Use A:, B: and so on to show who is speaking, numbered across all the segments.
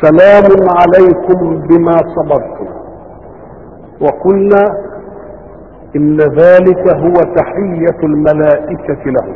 A: سلام عليكم بما صبرتم وقلنا إن ذلك هو تحية الملائكة لهم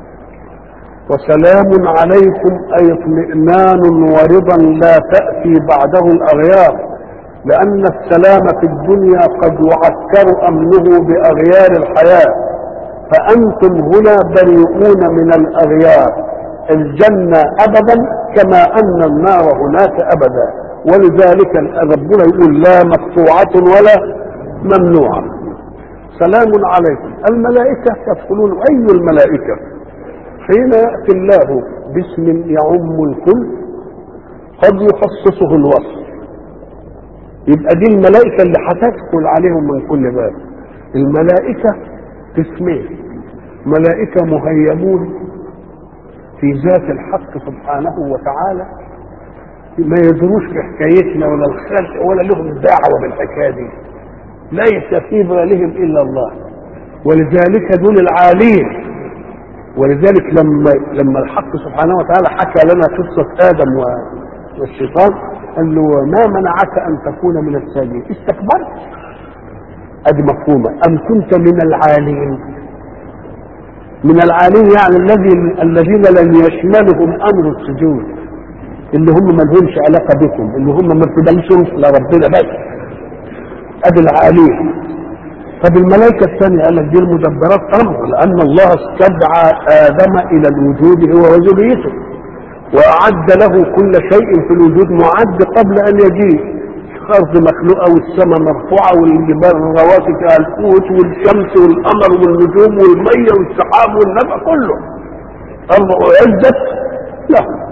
A: وسلام عليكم أي اطمئنان ورضا لا تأتي بعده الأغيار لأن السلام في الدنيا قد يعكر أمنه بأغيار الحياة فأنتم هنا بريئون من الأغيار الجنة أبدا كما أن النار هناك أبدا ولذلك ربنا يقول لا مقطوعة ولا ممنوعة سلام عليكم الملائكة يدخلون أي الملائكة حين يأتي الله باسم يعم الكل قد يخصصه الوصف يبقى دي الملائكة اللي هتدخل عليهم من كل باب الملائكة قسمين ملائكة مهيمون في ذات الحق سبحانه وتعالى ما يدروش بحكايتنا ولا الخلق ولا لهم دعوة بالحكاية دي ليس في بالهم إلا الله ولذلك دول العالين ولذلك لما لما الحق سبحانه وتعالى حكى لنا قصة آدم والشيطان قال له ما منعك أن تكون من الساجدين استكبرت ادي مفهومه ام كنت من العالين من العالين يعني الذي الذين لم يشملهم امر السجود اللي هم ما لهمش علاقه بكم اللي هم ما بتدلسهمش لربنا بس ادي العالين طب الملائكه الثانيه قال لك دي المدبرات امر لان الله استدعى ادم الى الوجود هو وذريته واعد له كل شيء في الوجود معد قبل ان يجيء الارض مخلوقه والسماء مرفوعه والجبال الرواسي فيها القوت والشمس والقمر والنجوم والميه والسحاب والنبع كله امر اعدت له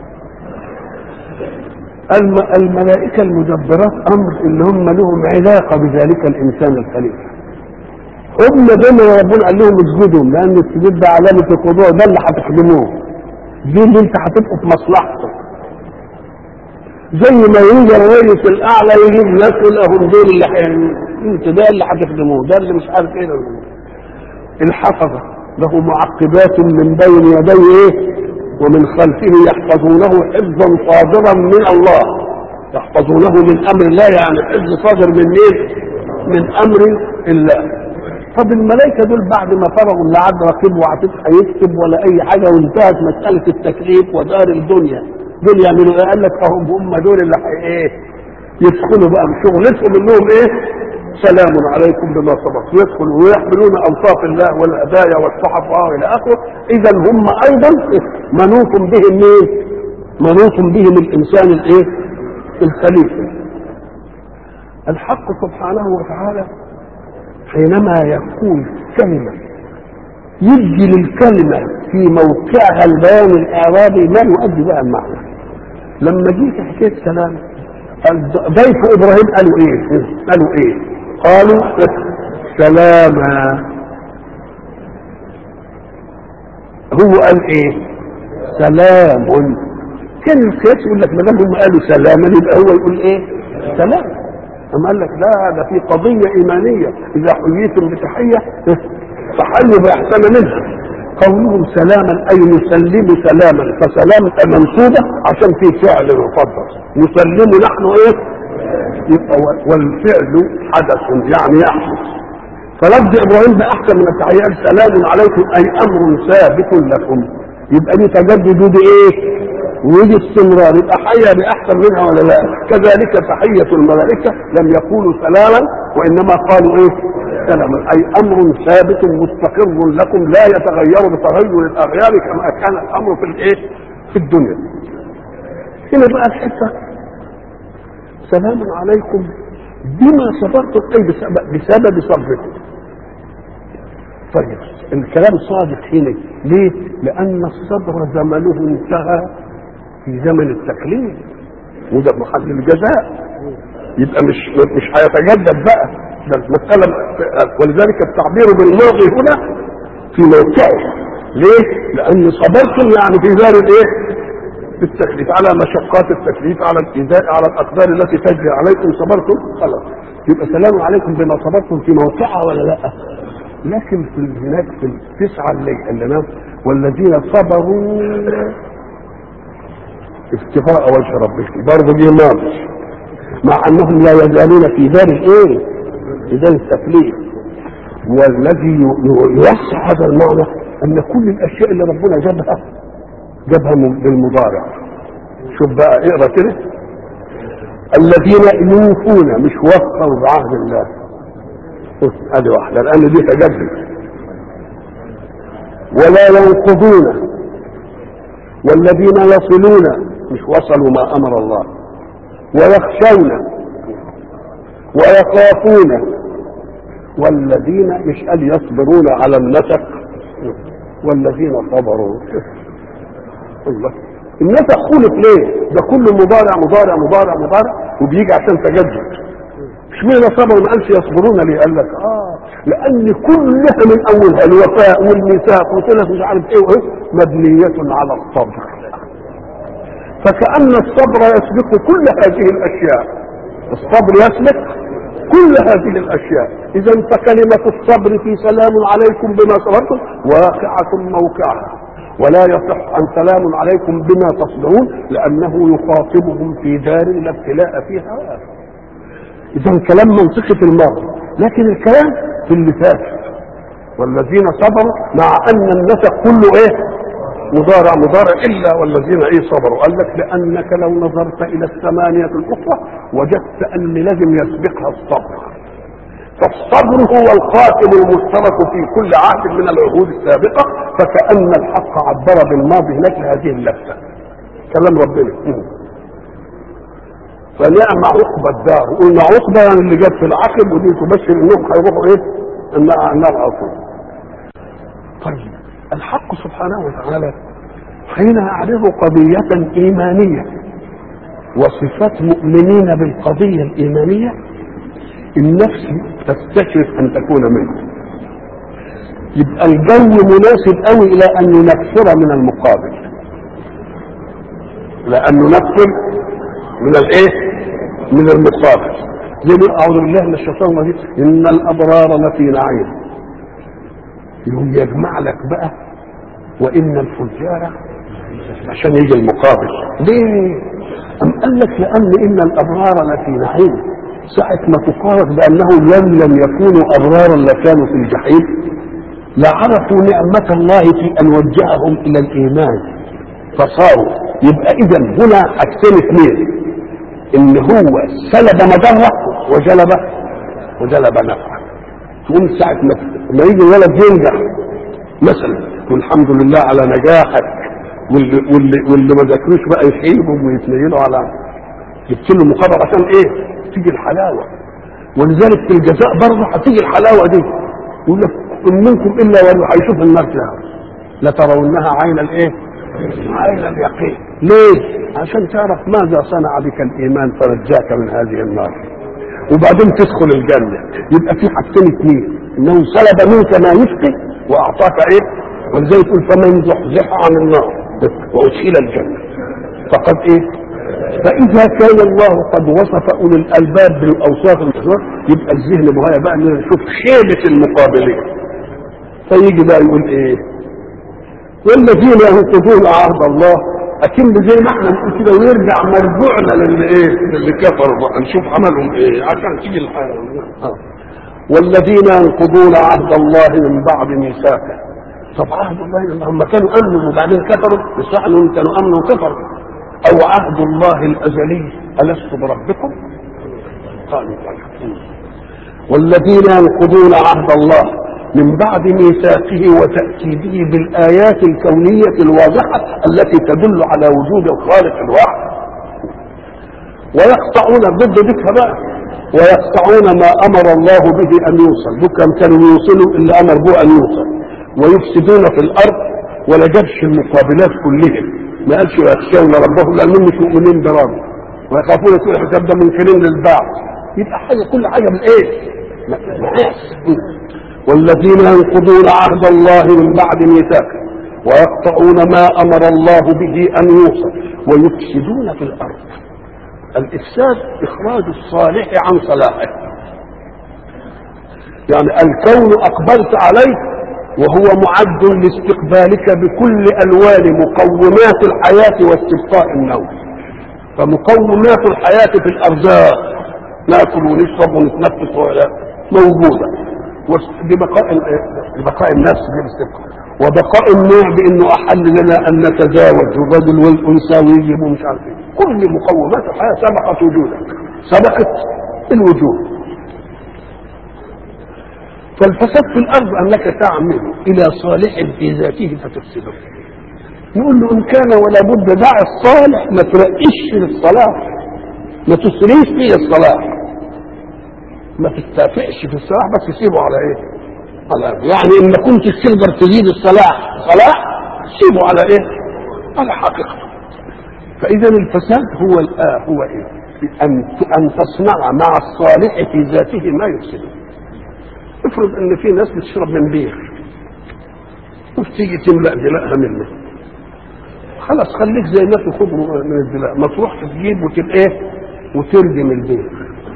A: الملائكة المدبرات أمر اللي هم لهم علاقة بذلك الإنسان الخليفة هم دول ربنا قال لهم اسجدوا لأن السجود ده علامة الخضوع ده اللي هتخدموه دي اللي أنت هتبقوا في مصلحته زي ما يجي الرئيس الاعلى يجيب ناس لهم دول اللي حين انت ده اللي هتخدموه ده اللي مش عارف ايه الحفظه له معقبات من بين يديه ايه ومن خلفه يحفظونه حفظا صادرا من الله يحفظونه من امر الله يعني حفظ صادر من مين؟ من امر الله طب الملائكه دول بعد ما فرغوا لا عاد رقيب وعتيد هيكتب ولا اي حاجه وانتهت مساله التكليف ودار الدنيا دول يعملوا ايه؟ قال لك اهم هم دول اللي ايه؟ يدخلوا بقى بشغلتهم انهم ايه؟ سلام عليكم بما صبرتم يدخلوا ويحملون اوصاف الله والهدايا والصحف والى اخره اذا هم ايضا منوط بهم مين؟ منوط بهم الانسان الايه؟ الخليفه الحق سبحانه وتعالى حينما يكون كلمه يدي للكلمه في موقعها البيان الاعرابي ما يؤدي بها المعنى لما جيت حكيت سلام ضيف ابراهيم قالوا ايه قالوا ايه قالوا سلاما هو قال ايه سلام كان القياس يقول لك ما دام هم قالوا سلاما يبقى هو يقول ايه سلام أما قال لك لا ده في قضية إيمانية إذا حييتم بتحية فحيوا بأحسن منها قولهم سلاما أي نسلم سلاما فسلام منصوبة عشان في فعل مفضل نسلم نحن إيه يبقى والفعل حدث يعني يحدث فلفظ إبراهيم ده أحسن من التحيات سلام عليكم أي أمر ثابت لكم يبقى دي تجدد بإيه ويجي استمرار يبقى حيا باحسن منها ولا لا كذلك تحيه الملائكه لم يقولوا سلاما وانما قالوا ايه سلاما اي امر ثابت مستقر لكم لا يتغير بتغير الاغيار كما كان الامر في الايه في الدنيا هنا بقى الحته سلام عليكم بما صبرتم اي بسبب, بسبب صبركم طيب الكلام صادق هنا ليه؟ لأن الصبر زمنه انتهى في زمن التكليف وده محل الجزاء يبقى مش مش هيتجدد بقى ده المسألة ولذلك التعبير بالماضي هنا في موقعه ليه؟ لأن صبرتم يعني في دار الايه؟ في التكليف على مشقات التكليف على الإيذاء على الأقدار التي تجري عليكم صبرتم خلاص يبقى سلام عليكم بما صبرتم في موقعها ولا لا؟ لكن في هناك في التسعة اللي اللي نام والذين صبروا ابتغاء وجه ربك برضه دي ماضي مع انهم لا يزالون في دار الايه؟ في دار التكليف والذي يوسع هذا المعنى ان كل الاشياء اللي ربنا جابها جابها بالمضارع شوف بقى اقرا كده الذين يوفون مش وفوا بعهد الله ادي واحده لان دي تجدد ولا ينقضون والذين يصلون مش وصلوا ما امر الله ويخشون ويخافون والذين مش قال يصبرون على النسق والذين صبروا الله النسق خلق ليه؟ ده كله مضارع مضارع مضارع مضارع وبيجي عشان تجدد اشمعنى صبروا ما قالش يصبرون ليه؟ قال لك اه لان كلها من اولها الوفاء والميثاق وثلاث مش عارف ايه وايه مبنيه على الصبر فكأن الصبر يسبق كل هذه الاشياء الصبر يسبق كل هذه الاشياء اذا فكلمه الصبر في سلام عليكم بما صبرتم واقعه موقعها ولا يصح ان سلام عليكم بما تصبرون لانه يخاطبهم في دار لا ابتلاء فيها اذا كلام منطقي في الماضي لكن الكلام في اللي فات والذين صبروا مع ان النسق كله ايه مضارع مضارع الا والذين ايه صبروا قال لك لانك لو نظرت الى الثمانيه الاخرى وجدت ان لازم يسبقها الصبر فالصبر هو الخاتم المشترك في كل عهد من العهود السابقه فكان الحق عبر بالماضي هناك لهذه اللفته كلام ربنا فنعم عقبى الدار قلنا عقبى يعني اللي جت في العقب ودي تبشر انهم هيروحوا ايه النار على طول طيب الحق سبحانه وتعالى حين يعرض قضية إيمانية وصفات مؤمنين بالقضية الإيمانية النفس تستشرف أن تكون منه يبقى الجو مناسب قوي إلى أن نكثر من المقابل لأن نكثر من الإيه؟ من المقابل زي ما أعوذ بالله من الشيطان الرجيم إن الأبرار لفي نعيم يقوم يجمع لك بقى وان الفجار عشان يجي المقابل ليه ام قال لك لان ان الابرار لفي نعيم ساعة ما تقارن بانهم لم لم يكونوا ابرارا لكانوا في الجحيم لعرفوا نعمة الله في ان وجههم الى الايمان فصاروا يبقى اذا هنا حاجتين اثنين ان هو سلب مضرة وجلب وجلب نفعه تقوم ساعة ما يجي الولد ينجح مثلا والحمد لله على نجاحك واللي, واللي, واللي ما ذاكروش بقى يخيبوا ويتنيلوا على جبت له مقابل عشان ايه؟ تيجي الحلاوه ولذلك في الجزاء برضه هتيجي الحلاوه دي يقول لك ان منكم الا وهو هيشوف النار فيها لترونها عين الايه؟ عين اليقين ليه؟ عشان تعرف ماذا صنع بك الايمان فرجاك من هذه النار وبعدين تدخل الجنه يبقى في حاجتين اثنين انه سلب منك ما يفقد واعطاك ايه؟ ولذلك يقول فمن زحزح عن النار وادخل الجنه فقد ايه؟ فاذا كان الله قد وصف اولي الالباب بالاوصاف المشهوره يبقى الذهن مهيأ بقى ان نشوف شيبه المقابلين فيجي بقى يقول ايه؟ والذين ينقضون عهد الله اكن زي ما احنا نقول كده ويرجع مرجوعنا للي ايه؟ للي كفروا بقى نشوف عملهم ايه عشان تيجي الحاله آه. والذين ينقضون عهد الله من بعد ميثاقه طب عهد الله هم كانوا امنوا وبعدين كفروا مش انهم كانوا امنوا وكفروا او عهد الله الازلي الست بربكم قالوا بلى والذين ينقضون عهد الله من بعد ميثاقه وتأكيده بالآيات الكونية الواضحة التي تدل على وجود الخالق الواحد ويقطعون ضد ذكر بقى ويقطعون ما أمر الله به أن يوصل بكم كانوا يوصلوا إلا أمر به أن يوصل ويفسدون في الارض ولا جابش المقابلات كلهم ما قالش ويخشون ربهم لانهم مش مؤمنين بربهم ويخافون كل حساب ده منكرين للبعض يبقى حاجه كل حاجه بالايه؟ والذين ينقضون عهد الله من بعد ميثاقه ويقطعون ما امر الله به ان يوصل ويفسدون في الارض الافساد اخراج الصالح عن صلاحه يعني الكون اقبلت عليه وهو معد لاستقبالك بكل الوان مقومات الحياه واستبقاء النوم فمقومات الحياه في الارزاق ناكل ونشرب ونتنفس ولا موجوده ببقاء ببقاء النفس بالاستبقاء وبقاء النوع بانه احل لنا ان نتزاوج الرجل والانثى ويجب ومش عارف ايه كل مقومات الحياه سبقت وجودك سبقت الوجود فالفساد في الارض انك تعمل الى صالح في ذاته فتفسده نقول له ان كان ولا بد دع الصالح ما ترقش للصلاح ما تسريش فيه الصلاح ما تستافئش في الصلاح بس تسيبه على ايه؟ على يعني ان ما كنتش تقدر تزيد الصلاح صلاح سيبه على ايه؟ على حقيقته فاذا الفساد هو الآه هو ايه؟ ان ان تصنع مع الصالح في ذاته ما يفسده افرض ان في ناس بتشرب من بير وتيجي تملا دماءها منه خلاص خليك زي الناس يخرجوا من الدماء ما تروح تجيب وتبقى ايه وتردم البير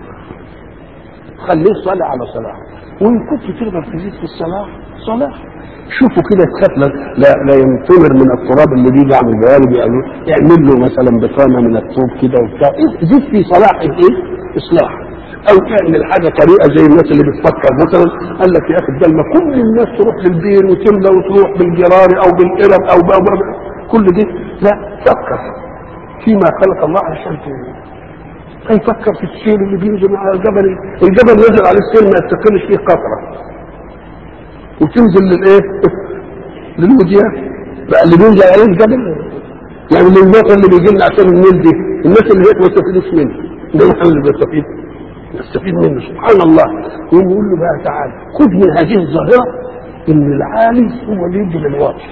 A: خليه صلاة على صلاة وان كنت تقدر تزيد في الصلاة صلاة شوفوا كده تخاف لا لا ينتمر من التراب اللي بيجي عن الجوانب يعني يعمل له مثلا بطانه من الطوب كده وبتاع زيد في صلاح ايه؟ اصلاح او تعمل حاجه طريقه زي الناس اللي بتفكر مثلا قال لك يا اخي بدل ما كل الناس تروح للبير وتملى وتروح بالجرار او بالقرب او بأو بأو كل دي لا فكر فيما خلق الله عشان هيفكر في السيل اللي بينزل على الجبل الجبل نزل عليه السيل ما يستقلش فيه قطره وتنزل للايه؟ للوديان بقى اللي بينزل عليه الجبل يعني المطر اللي بيجي لنا عشان النيل دي الناس اللي هيك ما تستفيدش منه ده احنا اللي بنستفيد نستفيد منه سبحان الله ونقول له بقى تعالى خذ من هذه الظاهره ان العالم هو اللي يدي للواطي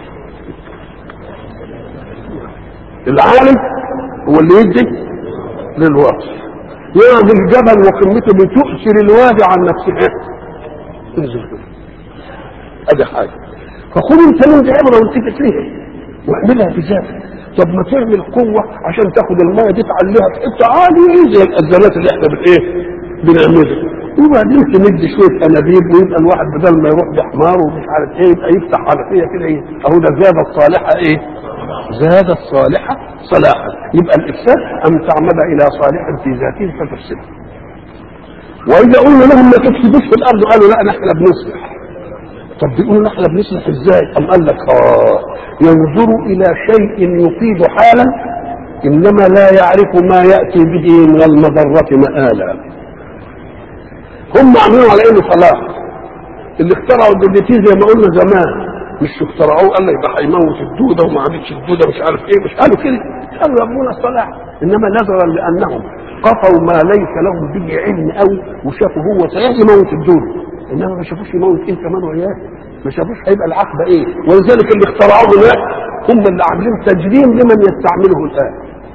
A: العالم هو اللي يدي للواطي يعني الجبل وقمته بتؤثر الوادي عن نفسها انزل كده ادي حاجه فخذ انت من دي عبره والتفت ليها واعملها في ذاتك طب ما تعمل قوه عشان تاخد الميه دي تعليها في حته عاليه زي الازمات اللي احنا بالايه بنعملها وبعدين تمد شويه انابيب ويبقى الواحد بدل ما يروح بحمار ومش عارف ايه يبقى يفتح حنفيه كده ايه اهو ده زاد الصالحه ايه زاد الصالحه صلاحا يبقى الافساد ان تعمد الى صالح في ذاته فتفسده واذا قلنا لهم ما تفسدوش في الارض قالوا لا نحن بنصلح طب بيقولوا احنا بنصلح ازاي؟ قام قال لك اه ينظروا الى شيء يفيد حالا انما لا يعرف ما ياتي به من المضره مآلا. هم عاملين على انه صلاح. اللي اخترعوا الدبلتي زي ما قلنا زمان مش اخترعوه قال لك ده هيموت الدوده وما عادتش الدوده مش عارف ايه مش قالوا كده قالوا يبنون الصلاح انما نظرا لانهم قطعوا ما ليس لهم به علم قوي وشافوا هو سيموت الدوده انما ما شافوش يموت ايه كمان وياه ما شافوش هيبقى العقبه ايه ولذلك اللي اخترعوه دلوقتي هم اللي عاملين تجريم لمن يستعمله الان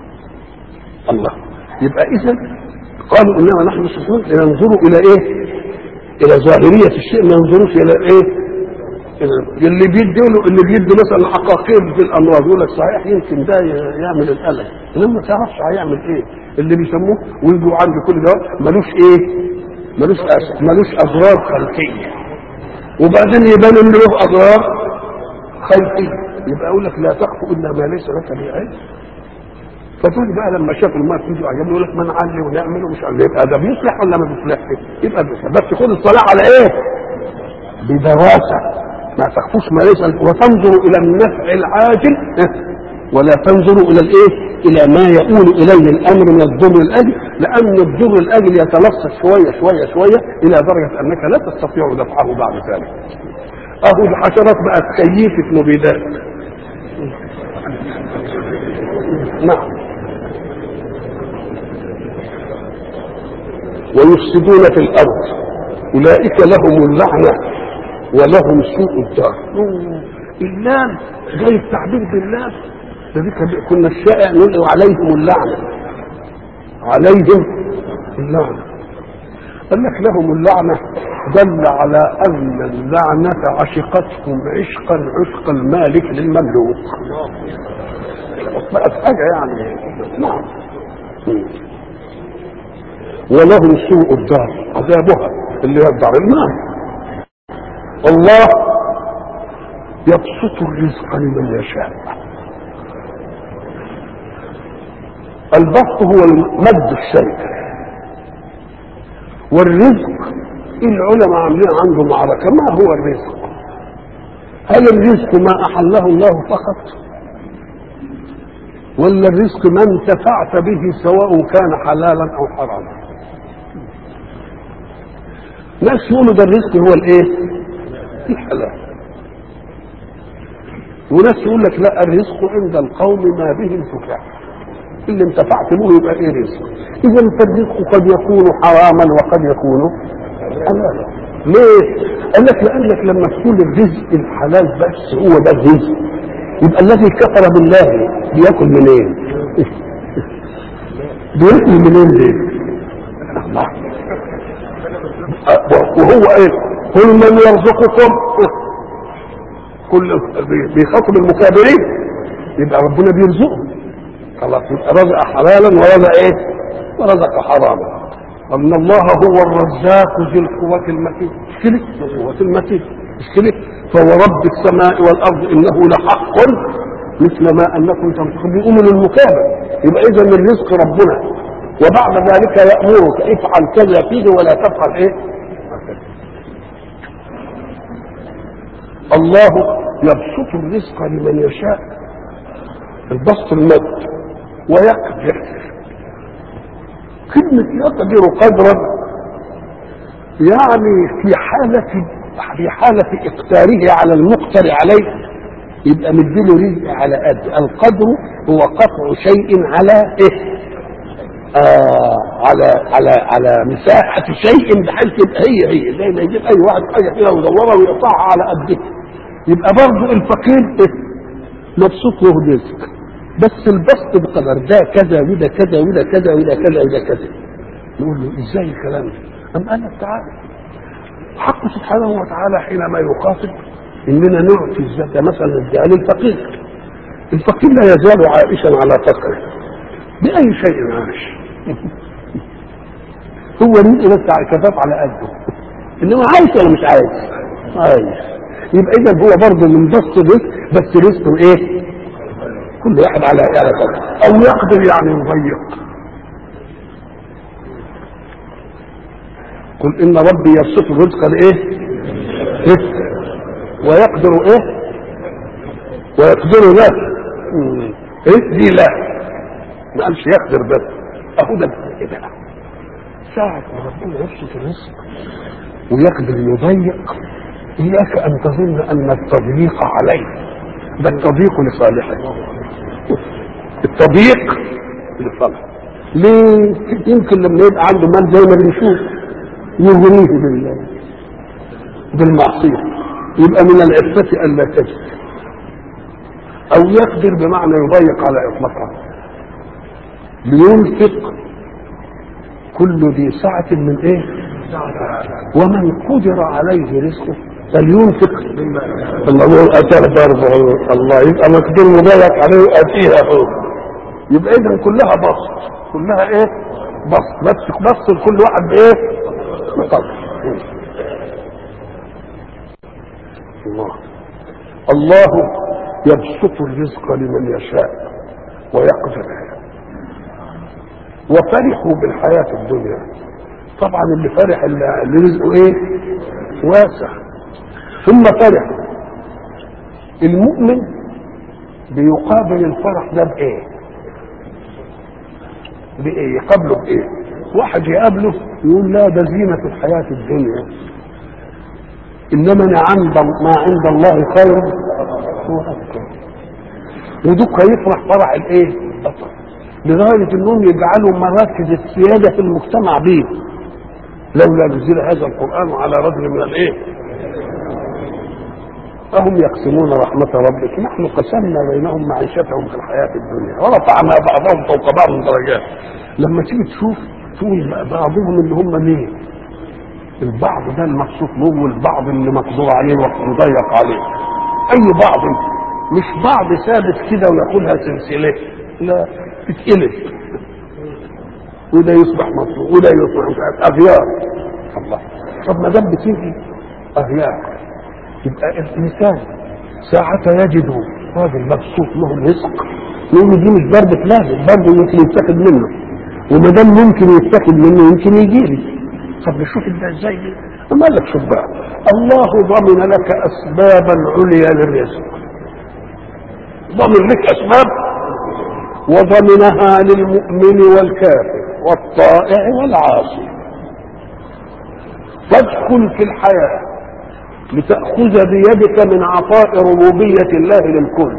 A: الله يبقى اذا قالوا انما نحن مسلمون لننظروا الى ايه الى ظاهريه الشيء ما ينظروش الى ايه اللي بيدي اللي بيدي مثلا عقاقير في الانوار يقول لك صحيح يمكن ده يعمل القلق انما ما تعرفش هيعمل ايه اللي بيسموه ويجوا عند كل ده ملوش ايه ملوش ملوش اضرار خلقيه وبعدين يبان ان له اضرار خلقيه يبقى اقول لك لا تخف الا ما ليس لك به علم فدول بقى لما شافوا الماء تيجي عجبني يقول لك ما نعلي ونعمل ومش عارف يبقى ده بيصلح ولا ما بيصلحش؟ يبقى بيصلح بس خد الصلاه على ايه؟ بدراسه ما تخفوش ما ليس وتنظر الى النفع العاجل ولا تنظر الى الايه؟ الى ما يؤول اليه الامر من الضر الاجل لان الضر الاجل يتلصص شويه شويه شويه الى درجه انك لا تستطيع دفعه بعد ذلك. اهو الحشرات بقت كيفه مبيدات. نعم. ويفسدون في الارض اولئك لهم اللعنه ولهم سوء الدار. اللام جاي التعبير باللام ذلك كنا الشائع نقول عليهم اللعنة عليهم اللعنة قال لك لهم اللعنة دل على أن اللعنة عشقتهم عشقا عشق المالك للمملوك بقت حاجة يعني نعم ولهم سوء الدار عذابها اللي هي الدار النار الله يبسط الرزق لمن يشاء البسط هو مد الشيء والرزق العلماء عاملين عنده معركة ما هو الرزق هل الرزق ما أحله الله فقط ولا الرزق ما انتفعت به سواء كان حلالا أو حراما ناس يقولوا ده الرزق هو الايه الحلال وناس يقول لك لا الرزق عند القوم ما به انتفاع اللي انتفعت به يبقى ايه رزق اذا فالرزق قد يكون حراما وقد يكون حلالا ليه قال لك لانك لما تقول الرزق الحلال بس هو ده الرزق يبقى الذي كفر بالله بياكل منين بياكل منين ليه الله وهو ايه قل من يرزقكم كل بيخاطب المكابرين يبقى ربنا بيرزقهم خلاص يبقى رزق حلالا ورزق ايه ورزق حراما ان الله هو الرزاق ذي القوة المتين مش كده القوة المتين مش كده فهو رب السماء والارض انه لحق مثل ما انكم تنطقون بيقولوا للمكابر يبقى اذا الرزق ربنا وبعد ذلك يأمرك افعل كذا فيه ولا تفعل ايه الله يبسط الرزق لمن يشاء البسط المد ويقدر كلمة يقدر قدرا يعني في حالة في حالة إقتاره على المقتر عليه يبقى مديله رزق على قد القدر هو قطع شيء على ايه آه على على على مساحة شيء بحيث يبقى هي هي زي ما يجيب أي واحد حاجة كده ويدورها ويقطعها على قده يبقى برضه الفقير إيه؟ مبسوط له رزق بس البسط بقدر ده كذا وده كذا وده كذا وده كذا وده كذا نقول له ازاي الكلام ده؟ أم قال لك تعالى حق سبحانه وتعالى حينما يخاطب اننا نعطي الزكاه مثلا نديها للفقير الفقير لا يزال عائشا على فقره باي شيء عاش هو رزق بس كفاف على قده انما عايش ولا مش عايش؟ عايش يبقى اذا هو برضه من بسط الرزق بس رزقه ايه؟ كل واحد على على قدر او يقدر يعني يضيق قل ان ربي يبسط الرزق لايه؟ رزق ويقدر ايه؟ ويقدر له ايه دي لا ما قالش يقدر بس اهو ده كده ساعة ما ربنا يبسط الرزق ويقدر يضيق اياك ان تظن ان التضييق عليه ده التضييق لصالحه التضييق لصالحه ليه؟ يمكن لما يبقى عنده مال زي ما بنشوف يغريه بال بالمعصيه يبقى من العفة ألا تجد أو يقدر بمعنى يضيق على إطلاقها لينفق كل ذي سعة من إيه؟ ومن قدر عليه رزقه فلينفق الله أتى ضربه الله يبقى مقدور مضيق عليه أتيها هو يبقى إذا كلها بسط كلها إيه؟ بسط بس بسط لكل واحد بإيه؟ بقدر الله الله يبسط الرزق لمن يشاء ويقدر وفرحوا بالحياة الدنيا طبعا اللي فرح اللي رزقه ايه واسع ثم فرحوا المؤمن بيقابل الفرح ده بايه بايه يقابله بايه واحد يقابله يقول لا ده زينة الحياة الدنيا انما أنا عند ما عند الله خير وابقى ودوك يفرح فرح الايه البطل لدرجه انهم يجعلوا مراكز السياده في المجتمع به لولا نزل هذا القران على رجل من الايه أهم يقسمون رحمة ربك نحن قسمنا بينهم معيشتهم في الحياة الدنيا ورفعنا بعضهم فوق بعض درجات لما تيجي تشوف تقول بعضهم اللي هم مين البعض ده المقصود له والبعض اللي مقدور عليه ومضيق عليه اي بعض مش بعض ثابت كده وياخدها سلسله لا تتقلب وده يصبح مطلوب وده يصبح مش عارف اغيار الله طب ما دام بتيجي اغيار يبقى الانسان ساعة يجد راجل مبسوط له رزق يقول له دي مش ضربة لازم برضه يمكن يتاخد منه وما دام ممكن يتاخد منه يمكن يجي لي طب نشوف انت ازاي دي أما قال لك شوف بقى الله ضمن لك اسبابا عليا للرزق ضمن لك اسباب وضمنها للمؤمن والكافر والطائع والعاصي فادخل في الحياه لتأخذ بيدك من عطاء ربوبية الله للكل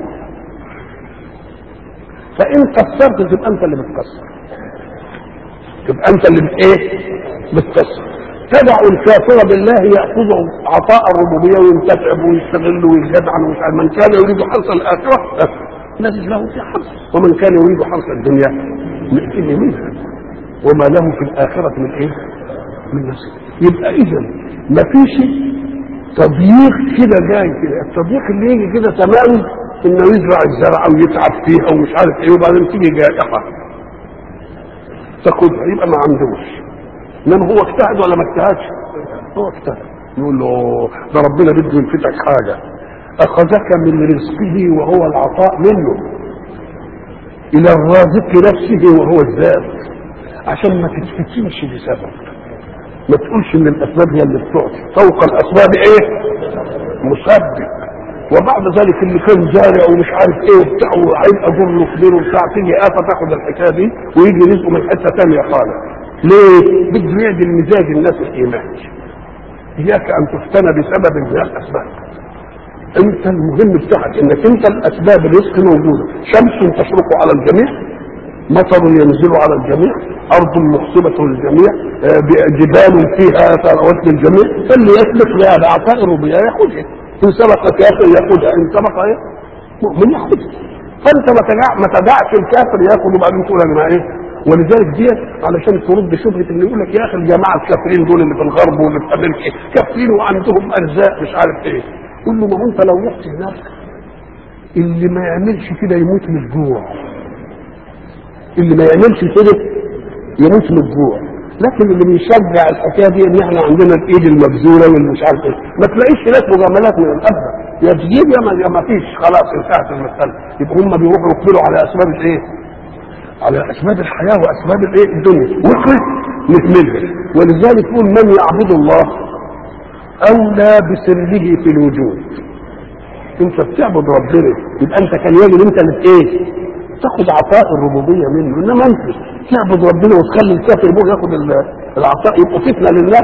A: فإن قصرت تبقى أنت اللي بتكسر تبقى أنت اللي بت إيه؟ بتكسر تدع الكافر بالله يأخذ عطاء الربوبية وينتفع ويستغل ويجدعن ومش عارف من كان يريد حرث الآخرة نجد له في حرث ومن كان يريد حرث الدنيا نأتيه منها وما له في الآخرة من إيه؟ من نصيب يبقى إذا ما فيش تضييق كده جاي كده التضييق اللي يجي كده تمام انه يزرع الزرع ويتعب فيها ومش عارف ايه وبعدين تيجي جائحه تاخدها يبقى ما عندوش انما هو اجتهد ولا ما اجتهدش هو اجتهد يقول له ده ربنا بده ينفتك حاجه اخذك من رزقه وهو العطاء منه الى الرازق نفسه وهو الذات عشان ما تتفتنش بسبب ما تقولش ان الاسباب هي اللي بتعطي فوق الاسباب ايه مسبب وبعد ذلك اللي كان زارع ومش عارف ايه وبتاع وهيبقى ضر كبير وبتاع تيجي افه تاخد الحكايه دي ويجي رزقه من حته ثانيه خالص ليه؟ بده يعدل مزاج الناس الايمان اياك ان تفتن بسبب من الاسباب انت المهم بتاعك انك انت الاسباب الرزق موجوده شمس تشرق على الجميع مطر ينزل على الجميع ارض مخصبة للجميع جبال فيها ثروات للجميع فاللي يسلك لها بعطاء الربيع ياخذها ان سبق كافر ياخذها ان سبق ايه مؤمن ياخذها فانت ما تدع ما تدعش الكافر ياخذ وبعدين تقول انا ايه ولذلك دي علشان ترد شبهه اللي يقول لك يا اخي الجماعه الكافرين دول اللي في الغرب واللي في امريكا كافرين وعندهم ارزاق مش عارف ايه قول له ما هو انت لو رحت هناك اللي ما يعملش كده يموت من الجوع اللي ما يعملش كده يموت من الجوع لكن اللي بيشجع الحكايه دي ان احنا عندنا الايد المبذوله واللي مش عارف ايه ما تلاقيش هناك مجاملات من الاب يا تجيب يا ما, يا ما فيش خلاص انتهت المساله يبقى هم بيروحوا يقبلوا على اسباب الايه؟ على اسباب الحياه واسباب الايه؟ الدنيا واحنا نكملها ولذلك يقول من يعبد الله اولى بسره في الوجود انت بتعبد ربنا يبقى انت كان يجب انت اللي ايه؟ تاخد عطاء الربوبيه منه انما انت تعبد ربنا وتخلي الكافر يبغى ياخد العطاء يبقى فتنه لله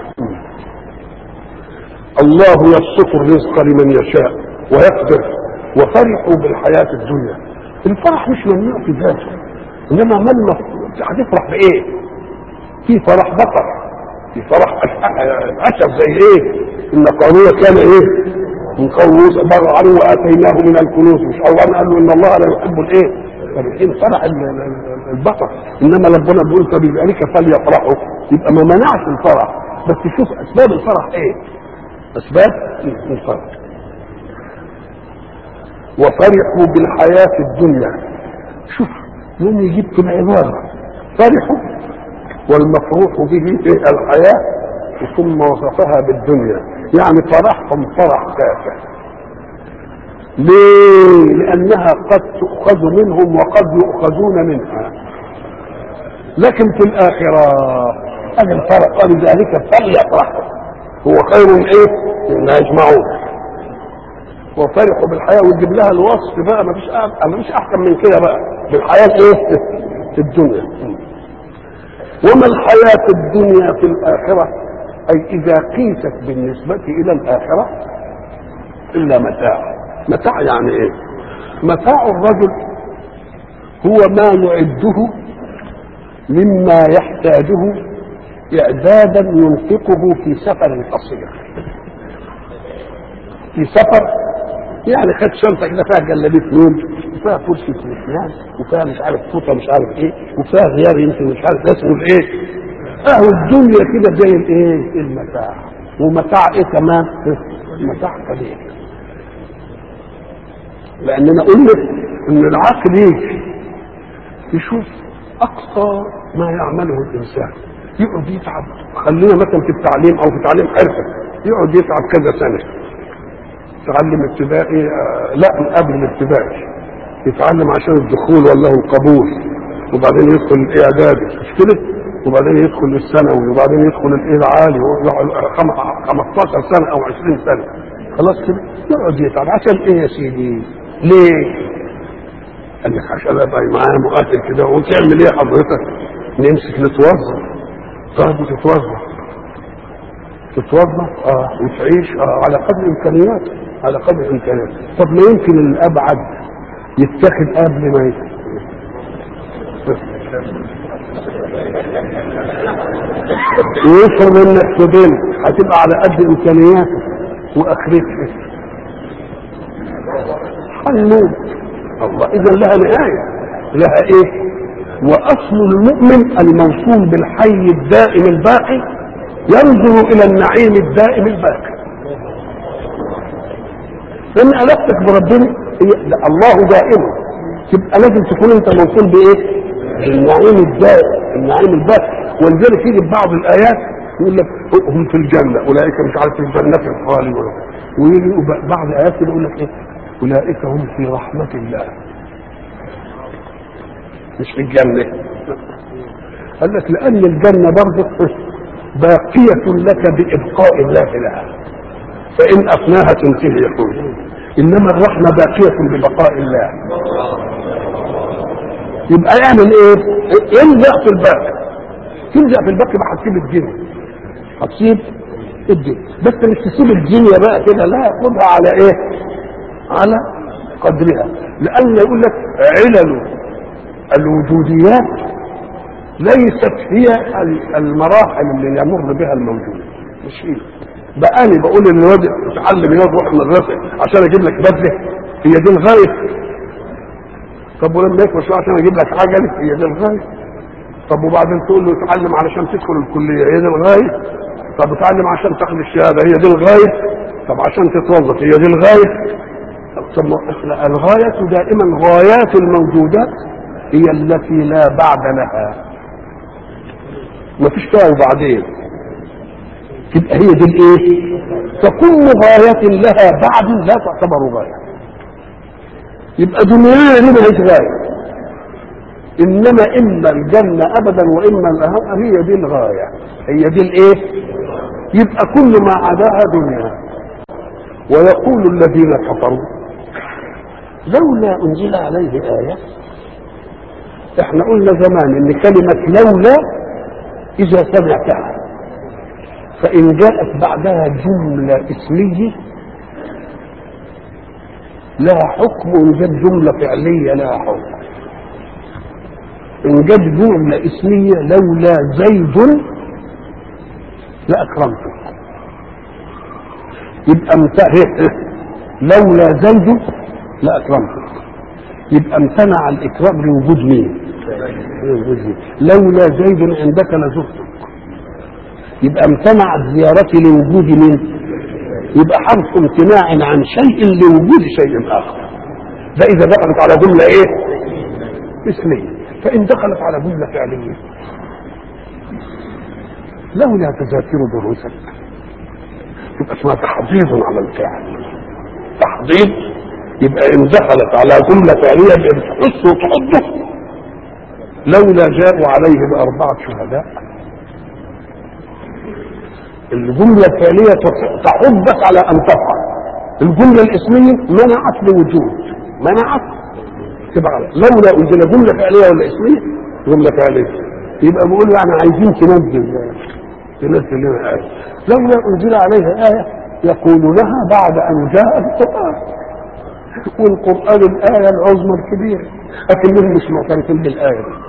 A: الله يبسط الرزق لمن يشاء ويقدر وفرحوا بالحياه الدنيا الفرح مش ممنوع في ذاته انما من هتفرح بايه؟ في فرح بطر في فرح اسف زي ايه؟ ان قارون كان ايه؟ من قوس بر عليه واتيناه من الكنوز مش الله قال له ان الله لا يحب الايه؟ فرحين فرح البطر انما ربنا بيقول فبذلك فليفرحوا يبقى ما منعش الفرح بس شوف اسباب الفرح ايه؟ اسباب الفرح وفرحوا بالحياة الدنيا شوف يوم يجيب كده عبارة فرحوا والمفروح به في الحياة ثم وصفها بالدنيا يعني فرحهم فرح تافه ليه لانها قد تؤخذ منهم وقد يؤخذون منها لكن في الاخره هذا الفرق ولذلك فليفرحوا هو خير من ايه ما يجمعون وفرحوا بالحياه وتجيب لها الوصف بقى ما فيش ما فيش احسن من كده بقى بالحياه ايه في الدنيا وما الحياه الدنيا في الاخره اي اذا قيست بالنسبه الى الاخره الا متاع متاع يعني ايه متاع الرجل هو ما يعده مما يحتاجه اعدادا ينفقه في سفر قصير في سفر يعني خد شنطه كده فيها جلابيه نوم وفيها كرسي في الاسنان وفيها مش عارف فوطه مش عارف ايه وفيها غيار يمكن مش عارف اسمه الايه اهو الدنيا كده زي الايه المتاع ومتاع ايه كمان متاع قليل لاننا قلنا ان العقل يجي يشوف اقصى ما يعمله الانسان يقعد يتعب خلينا مثلا في التعليم او في تعليم حرفه يقعد يتعب كذا سنه يتعلم ابتدائي آه، لا من قبل الابتدائي يتعلم عشان الدخول ولا القبول وبعدين يدخل الاعدادي مش كده وبعدين يدخل الثانوي وبعدين يدخل الايه العالي ويقعد خم- 15 سنه او 20 سنه خلاص كده يقعد يتعب عشان ايه يا سيدي؟ ليه؟ قال لك عشان ابقى معايا مؤهل كده وتعمل ايه حضرتك؟ نمسك نتوظف طيب وتتوظف تتوظف اه وتعيش اه على قدر امكانياتك على قدر امكانياتك طب ما يمكن الابعد يتخذ قبل ما يت- ويفرض انك في بنت هتبقى على قد امكانياتك واخرتك حنون الله اذا لها نهايه لها ايه واصل المؤمن الموصول بالحي الدائم الباقي ينظر الى النعيم الدائم الباقي لان علاقتك بربنا هي لا، الله دائم تبقى لازم تكون انت موصول بايه بالنعيم الدائم النعيم الباقي ولذلك يجي في بعض الايات يقول لك هم في الجنه اولئك مش عارف في الجنه الخالدون ويجي بعض الايات يقول لك ايه اولئك هم في رحمه الله مش في الجنه قال لك لان الجنه برضه باقيه لك بابقاء الله لها فان افناها تنتهي يقول انما الرحمه باقيه ببقاء الله يبقى يعمل ايه؟ يلزق في الباقي تلزق في الباقي بقى هتسيب الدنيا هتسيب الدنيا بس مش تسيب الدنيا بقى كده لا خدها على ايه؟ على قدرها لأن يقول لك علل الوجوديات ليست هي المراحل اللي يمر بها الموجود مش هي بقى انا بقول للواد اتعلم يا روح المدرسه عشان اجيب لك بدله هي دي الغايه طب ولما يكبر شويه عشان اجيب لك عجله هي دي الغايه طب وبعدين تقول له اتعلم علشان تدخل الكليه هي دي الغايه طب اتعلم عشان تاخد الشهاده هي دي الغايه طب عشان تتوظف هي دي الغايه طب ما احنا الغايه دائما غايات الموجودات هي التي لا بعد لها ما فيش فيها وبعدين تبقى هي دي الايه فكل غاية لها بعد لا تعتبر غاية يبقى دنيانا دي ملهاش غاية انما اما الجنة ابدا واما الأهم هي دي الغاية هي دي الايه يبقى كل ما عداها دنيا ويقول الذين كفروا لولا انزل عليه آية احنا قلنا زمان ان كلمة لولا اذا سمعتها فإن جاءت بعدها جملة اسمية لها حكم وإن جاءت جملة فعلية لها حكم إن جاءت جملة اسمية لولا زيد لأكرمتك يبقى انتهت لولا زيد لأكرمتك يبقى امتنع الإكرام لوجود مين؟ لوجود مين؟ لولا زيد عندك لزرتك يبقى امتنعت زيارتي لوجود من يبقى حرف امتناع عن شيء لوجود شيء اخر ده اذا دخلت على جمله ايه اسميه فان دخلت على جمله فعليه لولا تذاكر دروسك يبقى اسمها تحضيض على الفعل تحضيض يبقى ان دخلت على جمله فعليه يبقى بتحس وتحضه لولا جاءوا عليه باربعه شهداء الجملة الفعلية تحضك على أن تفعل الجملة الاسمية منعت لوجود منعت تبقى لولا أنزل جملة فعلية ولا اسمية جملة فعلية يبقى بيقول يعني عايزين تنزل تنزل لنا آية لولا أنزل عليها آية يقول لها بعد أن جاء القرآن والقرآن الآية العظمى الكبيرة لكنهم مش معترفين بالآية دي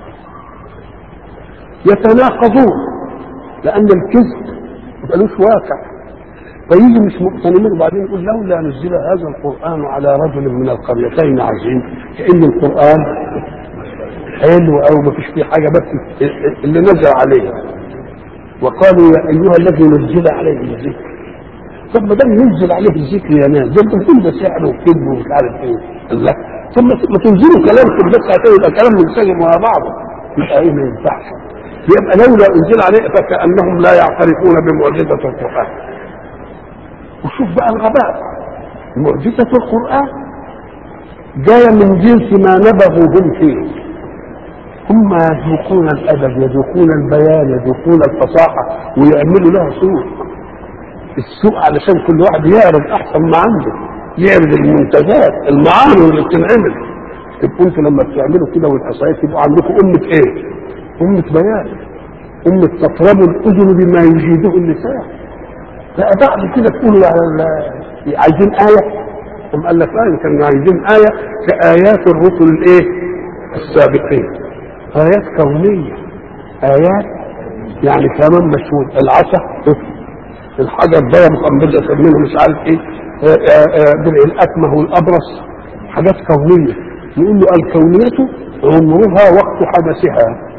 A: يتناقضون لأن الكذب ملوش واقع فيجي مش مقتنعين وبعدين يقول لولا نزل هذا القران على رجل من القريتين عظيم كان القران حلو او ما فيش فيه حاجه بس اللي نزل عليه وقالوا يا ايها الذي نزل عليه الذكر طب ما دام ينزل عليه الذكر يا ناس ده بتقول ده سحر وكذب ومش عارف ايه الله ثم ما تنزلوا كلام في بس يبقى كلام منسجم مع بعضه يبقى ايه ما ينفعش يبقى لولا انزل عليه فكانهم لا يعترفون بمعجزه القران وشوف بقى الغباء معجزة القرآن جاية من جنس ما نبغوا هم فيه هم يذوقون الأدب يذوقون البيان يذوقون الفصاحة ويعملوا لها سوق السوق علشان كل واحد يعرض أحسن ما عنده يعرض المنتجات المعاني اللي بتنعمل تبقوا انتوا لما بتعملوا كده والحصايات يبقوا عندكم أمة إيه؟ أمة بيان أمة تطرب الأذن بما يجيده اللسان فبعد كده تقولوا عايزين آية هم قال لك لا كانوا عايزين آية كآيات الرسل الإيه؟ السابقين آيات كونية آيات يعني كمان مشهور العصا الحجر ده مقنبلة يسميه مش عارف ايه درع الأكمه والأبرص حاجات كونية يقول له الكونية عمرها وقت حدثها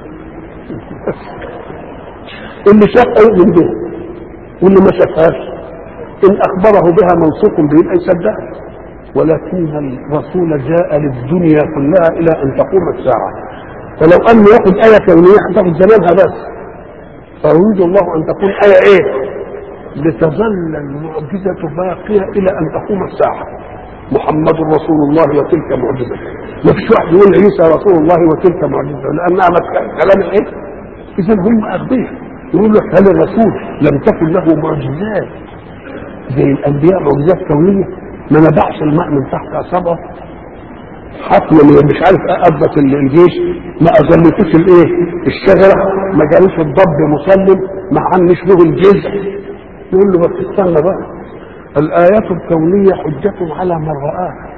A: اللي شافها يؤمن بها واللي ما شافهاش إن أخبره بها موثوق به يبقى يصدقها ولكن الرسول جاء للدنيا كلها إلى أن تقوم الساعة فلو أن يأخذ آية كونية هتاخد زمانها بس فيريد الله أن تكون آية إيه؟ لتظل المعجزة باقية إلى أن تقوم الساعة محمد رسول الله وتلك معجزة ما فيش واحد يقول عيسى رسول الله وتلك معجزة لأنها كلام إيه؟ إذا هم أغبياء يقول لك هل الرسول لم تكن له معجزات زي الأنبياء معجزات كونية ما نبعش الماء من تحت أصابعه حتما مش عارف أضبط الجيش ما أظلتوش الإيه الشجرة ما جالوش الضب مسلم ما عنش له الجزع يقول له بس استنى بقى الآيات الكونية حجة على من رآها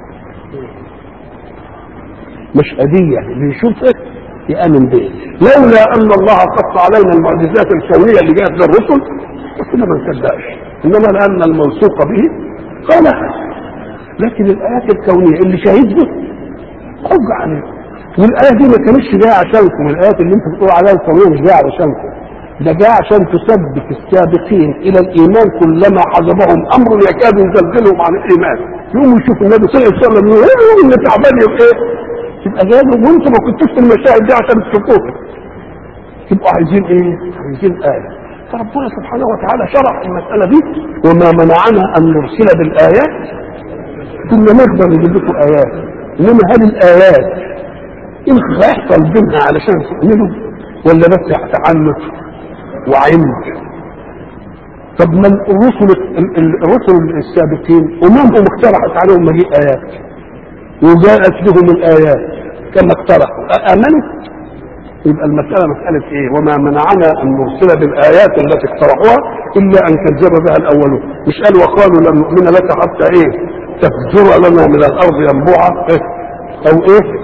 A: مش هدية اللي يشوفك يأمن به لولا أن الله قص علينا المعجزات الكونية اللي جاءت للرسل كنا ما نصدقش إنما لأن الموثوق به قالها لكن الآيات الكونية اللي شهد به حج عليه والآية دي ما كانتش جاية عشانكم الآيات اللي انتم بتقولوا عليها الكونية مش جاية علشانكم ده جاء عشان تثبت السابقين الى الايمان كلما حجبهم امر يكاد يزلزلهم عن الايمان يقوموا يشوفوا النبي صلى الله عليه وسلم يقول ان تعبان يبقى ايه؟ يبقى جاي وانتم ما كنتوش في المشاهد دي عشان تشوفوها تبقوا عايزين ايه؟ عايزين ايه فربنا سبحانه وتعالى شرح المساله دي وما منعنا ان نرسل بالايات كنا نقدر نجيب لكم ايات انما هذه الايات ايه هيحصل بينها علشان تؤمنوا ولا بس تعنت وعند طب ما الرسل الرسل السابقين اممهم اقترحت عليهم مجيء ايات وجاءت لهم الايات كما اقترحوا امنوا يبقى المساله مساله ايه وما منعنا ان نرسل بالايات التي اقترحوها الا ان كذب بها الاولون مش قال وقالوا لن نؤمن لك حتى ايه تفجر لنا من الارض ينبوعا إيه؟ او ايه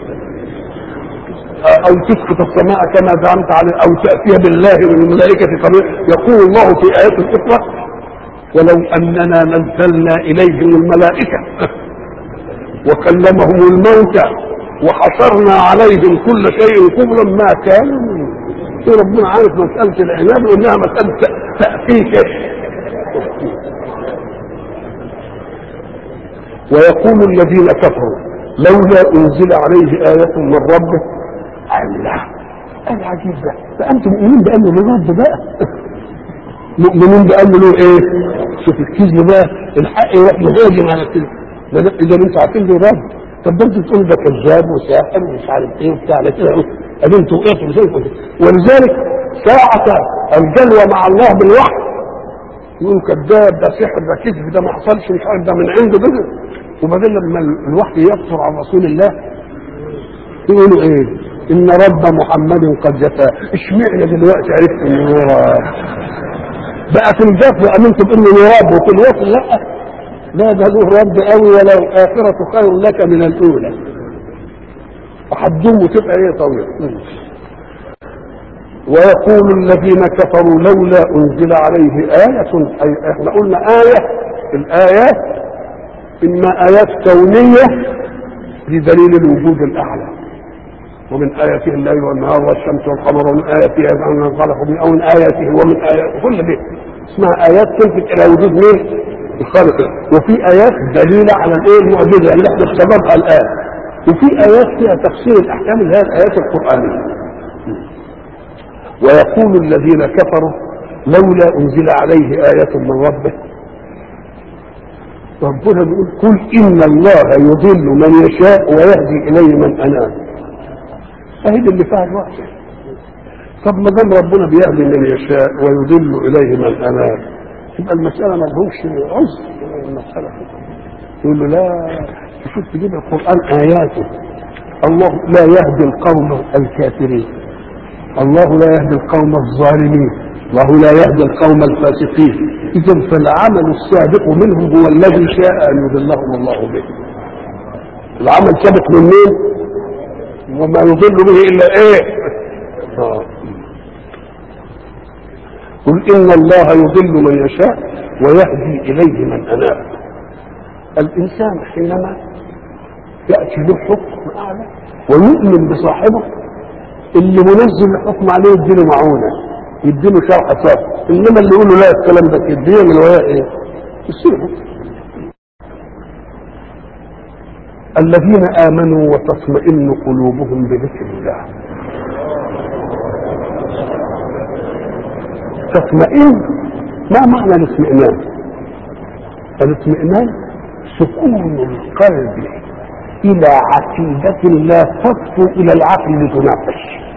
A: او تسقط السماء كما زعمت عليه او تاتي بالله والملائكه قبيل يقول الله في ايات اخرى ولو اننا نزلنا اليهم الملائكه وكلمهم الموتى وحصرنا عليهم كل شيء قبلا ما كانوا في ربنا عارف مساله العناد وانها مساله تاتيك ويقول الذين كفروا لولا انزل عليه ايه من ربه الله العجيب ده فانتم مؤمنين بانه له رب بقى مؤمنين بانه له ايه شوف الكذب بقى الحق يروح مهاجم على الكذب اذا انتوا عارفين له رب طب ده انتوا تقولوا ده كذاب وساحر ومش عارف ايه وبتاع على كده ادي انتوا وقعتوا زيكم ولذلك ساعة الجلوة مع الله بالوحي يقولوا كذاب ده سحر ده كذب ده ما حصلش مش عارف ده من عنده ده وبعدين لما الوحي يقصر على رسول الله يقولوا ايه ان رب محمد قد جفا اشمعنى دلوقتي عرفت ان هو بقى في الجف وامنت بانه له رب وفي الوصل لا لا ده له رب قوي ولو الاخره خير لك من الاولى وحدهم وتبقى ايه طويل ويقول الذين كفروا لولا انزل عليه آية أي احنا قلنا آية الآيات إما آيات كونية لدليل الوجود الأعلى ومن آياته الليل والنهار والشمس والقمر ومن آياته أن خلق من أو من آياته ومن آياته كل دي اسمها آيات تلفت إلى وجود مين؟ الخالق وفي آيات دليلة على الإيه المعجزة اللي احنا بسببها الآن وفي آيات فيها تفسير الأحكام اللي هي الآيات القرآنية ويقول الذين كفروا لولا أنزل عليه آية من ربه ربنا بيقول قل ان الله يضل من يشاء ويهدي اليه من اناب اهي دي اللي فيها الوقت طب ما دام ربنا بيهدي من يشاء ويضل اليه من اناب تبقى المساله ما لهوش عذر المساله يقول له لا تشوف تجيب القران اياته الله لا يهدي القوم الكافرين الله لا يهدي القوم الظالمين الله لا يهدي القوم الفاسقين اذا فالعمل السابق منهم هو الذي شاء ان يضلهم الله به العمل سابق من مين وما يضل به الا ايه آه. قل ان الله يضل من يشاء ويهدي اليه من اناب الانسان حينما ياتي له حكم اعلى ويؤمن بصاحبه اللي منزل الحكم عليه يديله معونه يديله شرح صار انما اللي يقول له لا الكلام ده كده يعمل وياه ايه؟ يسيبه الذين امنوا وتطمئن قلوبهم بذكر الله تطمئن ما معنى الاطمئنان الاطمئنان سكون القلب الى عقيدة لا تفضو الى العقل لتناقش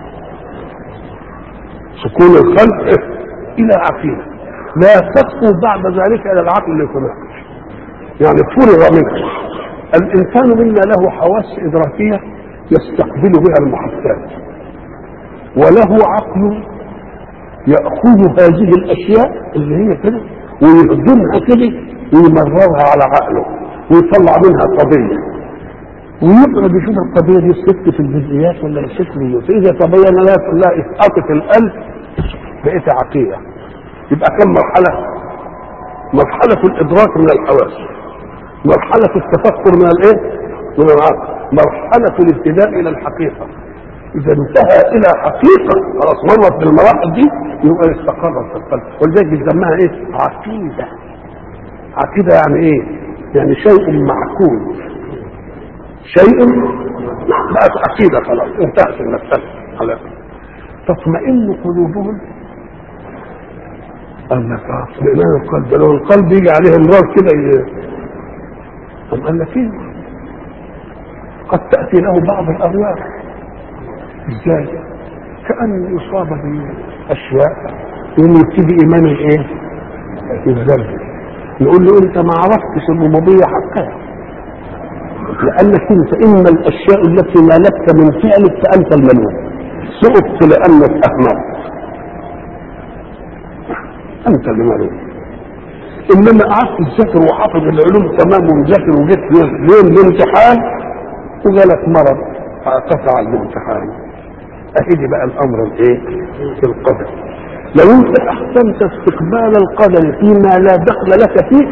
A: سكون القلب الى عقيدة لا تفضو بعد ذلك الى العقل لتناقش يعني فرغ منه الانسان منا له حواس ادراكية يستقبل بها المحسات وله عقل يأخذ هذه الاشياء اللي هي كده ويهضمها كده ويمررها على عقله ويطلع منها قضيه ويقعد يشوف القضيه دي ست في الجزئيات ولا الست في فاذا تبين لا لا اسقاط القلب بقيت عقيده يبقى كم مرحله؟ مرحله الادراك من الحواس مرحله التفكر من الايه؟ من العقل مرحله الابتداء الى الحقيقه اذا انتهى الى حقيقه خلاص مرت بالمراحل دي يبقى استقرت في القلب ولذلك بيسموها ايه؟ عقيده عقيده يعني ايه؟ يعني شيء معقول شيء بقت عقيدة خلاص انتهت المسألة على تطمئن قلوبهم قال لك اطمئنان القلب لو القلب يجي عليه امراض كده ي... طب قال لك ايه قد تأتي له بعض الأرواح ازاي كأن يصاب بأشياء يوم يبتدي إيمان الإيه؟ الذنب يقول له أنت ما عرفتش الربوبية حقها لأنك أنت إما الأشياء التي نالتك من فعلك فأنت الملوم سقطت لأنك أهملت أنت اللي ملوم إنما قعدت تذاكر وحافظ العلوم تمام ومذاكر وجيت يوم الامتحان وجالك مرض قطع الامتحان أهدي بقى الأمر الإيه؟ في القدر لو أنت أحسنت استقبال القدر فيما لا دخل لك فيه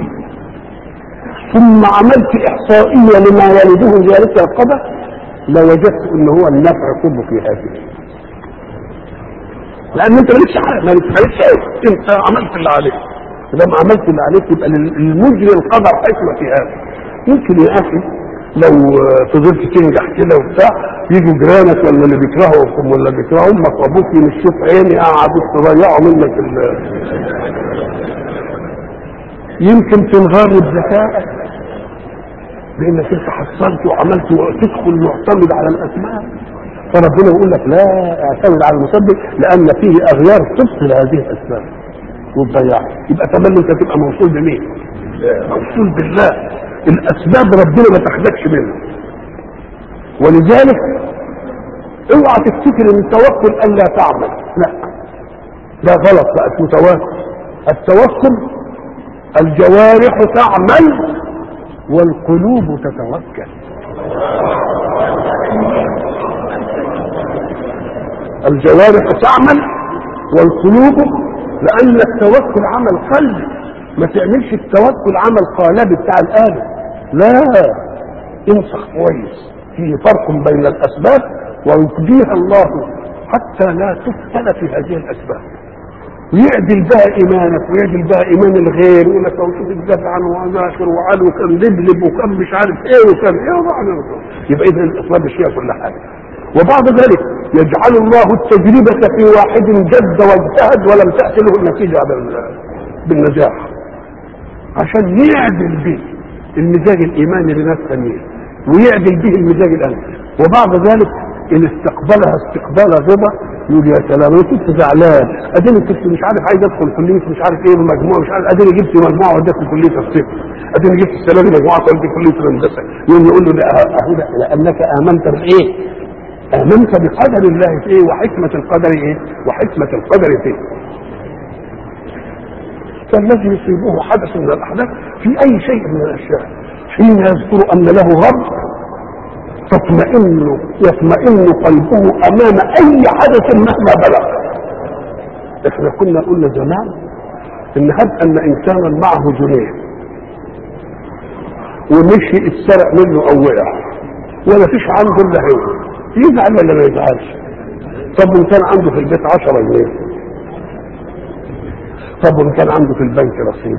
A: ثم عملت إحصائية لما يلده ذلك القدر لوجدت ان هو النفع كله في هذه لان انت مالكش حاجه مالكش حاجه انت عملت اللي عليك اذا ما عملت اللي عليك يبقى المجري القدر حكمه في هذا يمكن يا اخي لو فضلت تنجح كده وبتاع يجوا جيرانك ولا اللي بيكرهوكم ولا بيكرهوا امك وابوك يمشوك عيني قعدوا تضيعوا منك ال يمكن تنغر بذكائك لانك انت حصلت وعملت وتدخل معتمد على الاسماء فربنا يقول لك لا اعتمد على المسبب لان فيه اغيار تبطل هذه الاسباب وتضيعها يبقى تملي انت تبقى موصول بمين؟ موصول بالله الاسباب ربنا ما تاخدكش منها ولذلك اوعى تفتكر ان التوكل الا تعمل لا ده غلط بقى اسمه توكل التوكل الجوارح تعمل والقلوب تتوكل الجوارح تعمل والقلوب لان التوكل عمل قلبي ما تعملش التوكل عمل قالب بتاع الآلة لا انصح كويس فيه فرق بين الأسباب ويقضيها الله حتى لا تفتن في هذه الأسباب ويعدل بها إيمانك ويعدل بها إيمان الغير ويقول لك شوف الدفع عنه وذاكر وعلي وكان لبلب وكان مش عارف إيه وكان إيه وبعد يبقى إذا الأسباب مش هي كل حاجة وبعد ذلك يجعل الله التجربة في واحد جد واجتهد ولم تأتي له النتيجة بالنجاح عشان يعدل به المزاج الايماني لناس ثانيين ويعدل به المزاج الامني وبعد ذلك ان استقبلها استقبال رضا يقول يا سلام انا كنت زعلان اديني كنت مش عارف عايز ادخل كليه مش عارف ايه المجموعه مش عارف اديني جبت مجموعه وديت في كليه الطب اديني جبت السنه دي مجموعه وديت في كليه الهندسه يقوم يقول له ده اهو ده لانك امنت بايه؟ امنت بقدر الله في ايه وحكمه القدر ايه؟ وحكمه القدر فيه فالذي يصيبه حدث من الاحداث في اي شيء من الاشياء حين يذكر ان له رب تطمئن يطمئن قلبه امام اي حدث مهما بلغ احنا كنا قلنا زمان ان هب ان انسانا معه جنيه ومشي اتسرق منه او وقع ولا فيش عنده الا هو يزعل ولا ما يزعلش طب وان كان عنده في البيت 10 جنيه طب وان كان عنده في البنك رصيد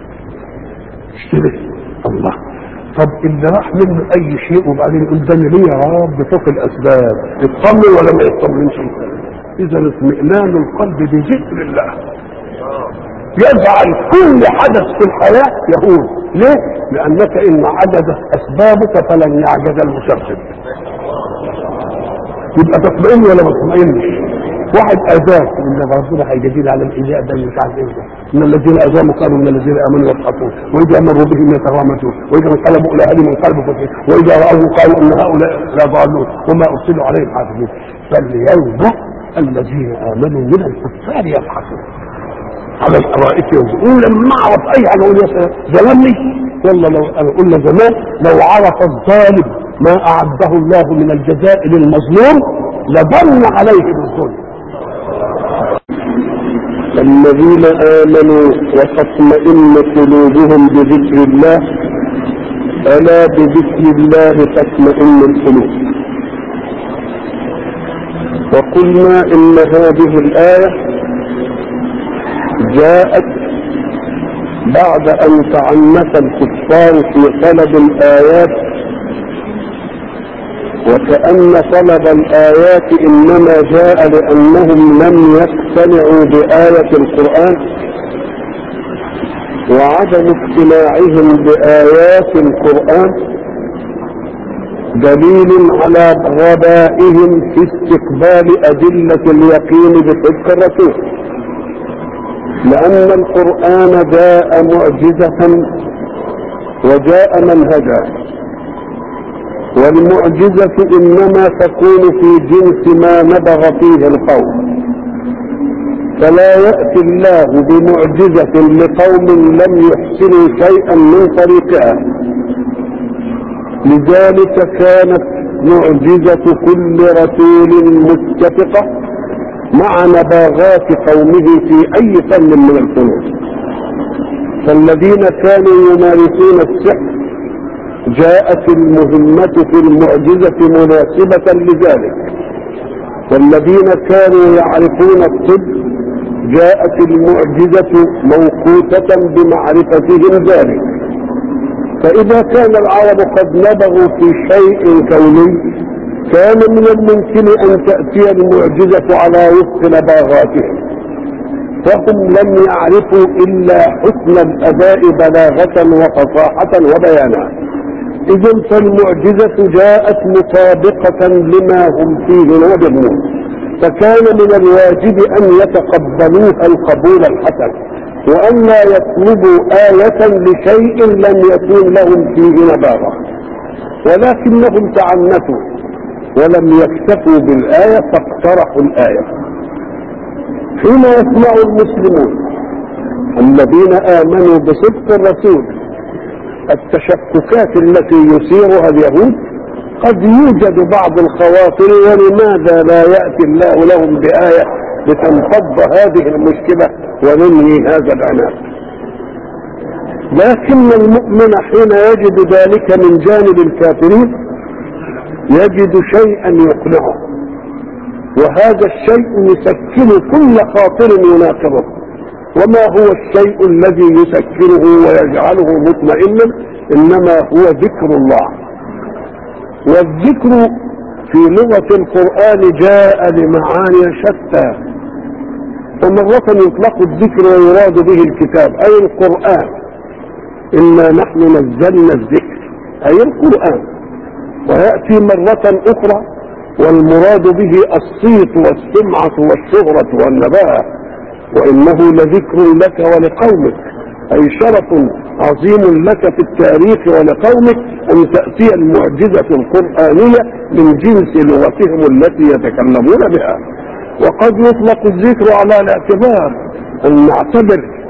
A: اشتري الله طب اللي راح منه اي شيء وبعدين يقول ده ليه يا رب فوق الاسباب يطمن ولا ما يطمنش اذا اطمئنان القلب بذكر الله يجعل كل حدث في الحياة يهون ليه؟ لأنك إن عجزت أسبابك فلن يعجز المسبب يبقى تطمئن ولا ما تطمئنش واحد اذاك ان ربنا هيجازينا على الايذاء ده مش عارف ايه ده ان الذين اذاهم قالوا ان الذين امنوا يضحكون واذا مروا بهم يتغامزون واذا انقلبوا الى اهلهم انقلبوا فكهين واذا راوه قالوا ان هؤلاء لضالون وما ارسلوا عليهم حافظين فاليوم الذين امنوا من الكفار يضحكون على الارائك ينظرون لما اعرف اي حاجه اقول يا سلام ظلمني والله لو انا قلنا زمان لو عرف الظالم ما اعده الله من الجزاء للمظلوم لظن عليه بالظلم
B: الذين آمنوا وتطمئن قلوبهم بذكر الله ألا بذكر الله تطمئن القلوب وقلنا إن هذه الآية جاءت بعد أن تعنت الكفار في طلب الآيات وكأن طلب الآيات إنما جاء لأنهم لم يقتنعوا بآية القرآن وعدم اقتناعهم بآيات القرآن دليل على غبائهم في استقبال أدلة اليقين بصدق الرسول لأن القرآن جاء معجزة وجاء منهجا والمعجزة إنما تكون في جنس ما نبغ فيه القوم فلا يأتي الله بمعجزة لقوم لم يحسنوا شيئا من طريقها لذلك كانت معجزة كل رسول متفقة مع نباغات قومه في أي فن من الفنون فالذين كانوا يمارسون السحر جاءت المهمة في المعجزة مناسبة لذلك والذين كانوا يعرفون الطب جاءت المعجزة موقوتة بمعرفتهم ذلك فإذا كان العرب قد نبغوا في شيء كوني كان من الممكن أن تأتي المعجزة على وفق نباغاتهم فهم لم يعرفوا إلا حسن الأداء بلاغة وفصاحة وبيانا إذا فالمعجزة جاءت مطابقة لما هم فيه نابغون فكان من الواجب أن يتقبلوها القبول الحسن وأن لا يطلبوا آية لشيء لم يكن لهم فيه نباغة ولكنهم تعنتوا ولم يكتفوا بالآية فاقترحوا الآية حين يسمع المسلمون الذين آمنوا بصدق الرسول التشككات التي يثيرها اليهود قد يوجد بعض الخواطر ولماذا لا يأتي الله لهم بآية لتنفض هذه المشكلة وننهي هذا العناد لكن المؤمن حين يجد ذلك من جانب الكافرين يجد شيئا يقنعه وهذا الشيء يسكن كل خاطر يناقضه وما هو الشيء الذي يسكنه ويجعله مطمئنا انما هو ذكر الله والذكر في لغة القرآن جاء لمعاني شتى فمرة يطلق الذكر ويراد به الكتاب أي القرآن إنا نحن نزلنا الذكر أي القرآن ويأتي مرة أخرى والمراد به الصيت والسمعة والشهرة والنباهة وإنه لذكر لك ولقومك أي شرف عظيم لك في التاريخ ولقومك أن تأتي المعجزة القرآنية من جنس لغتهم التي يتكلمون بها وقد يطلق الذكر على الاعتبار أن نعتبر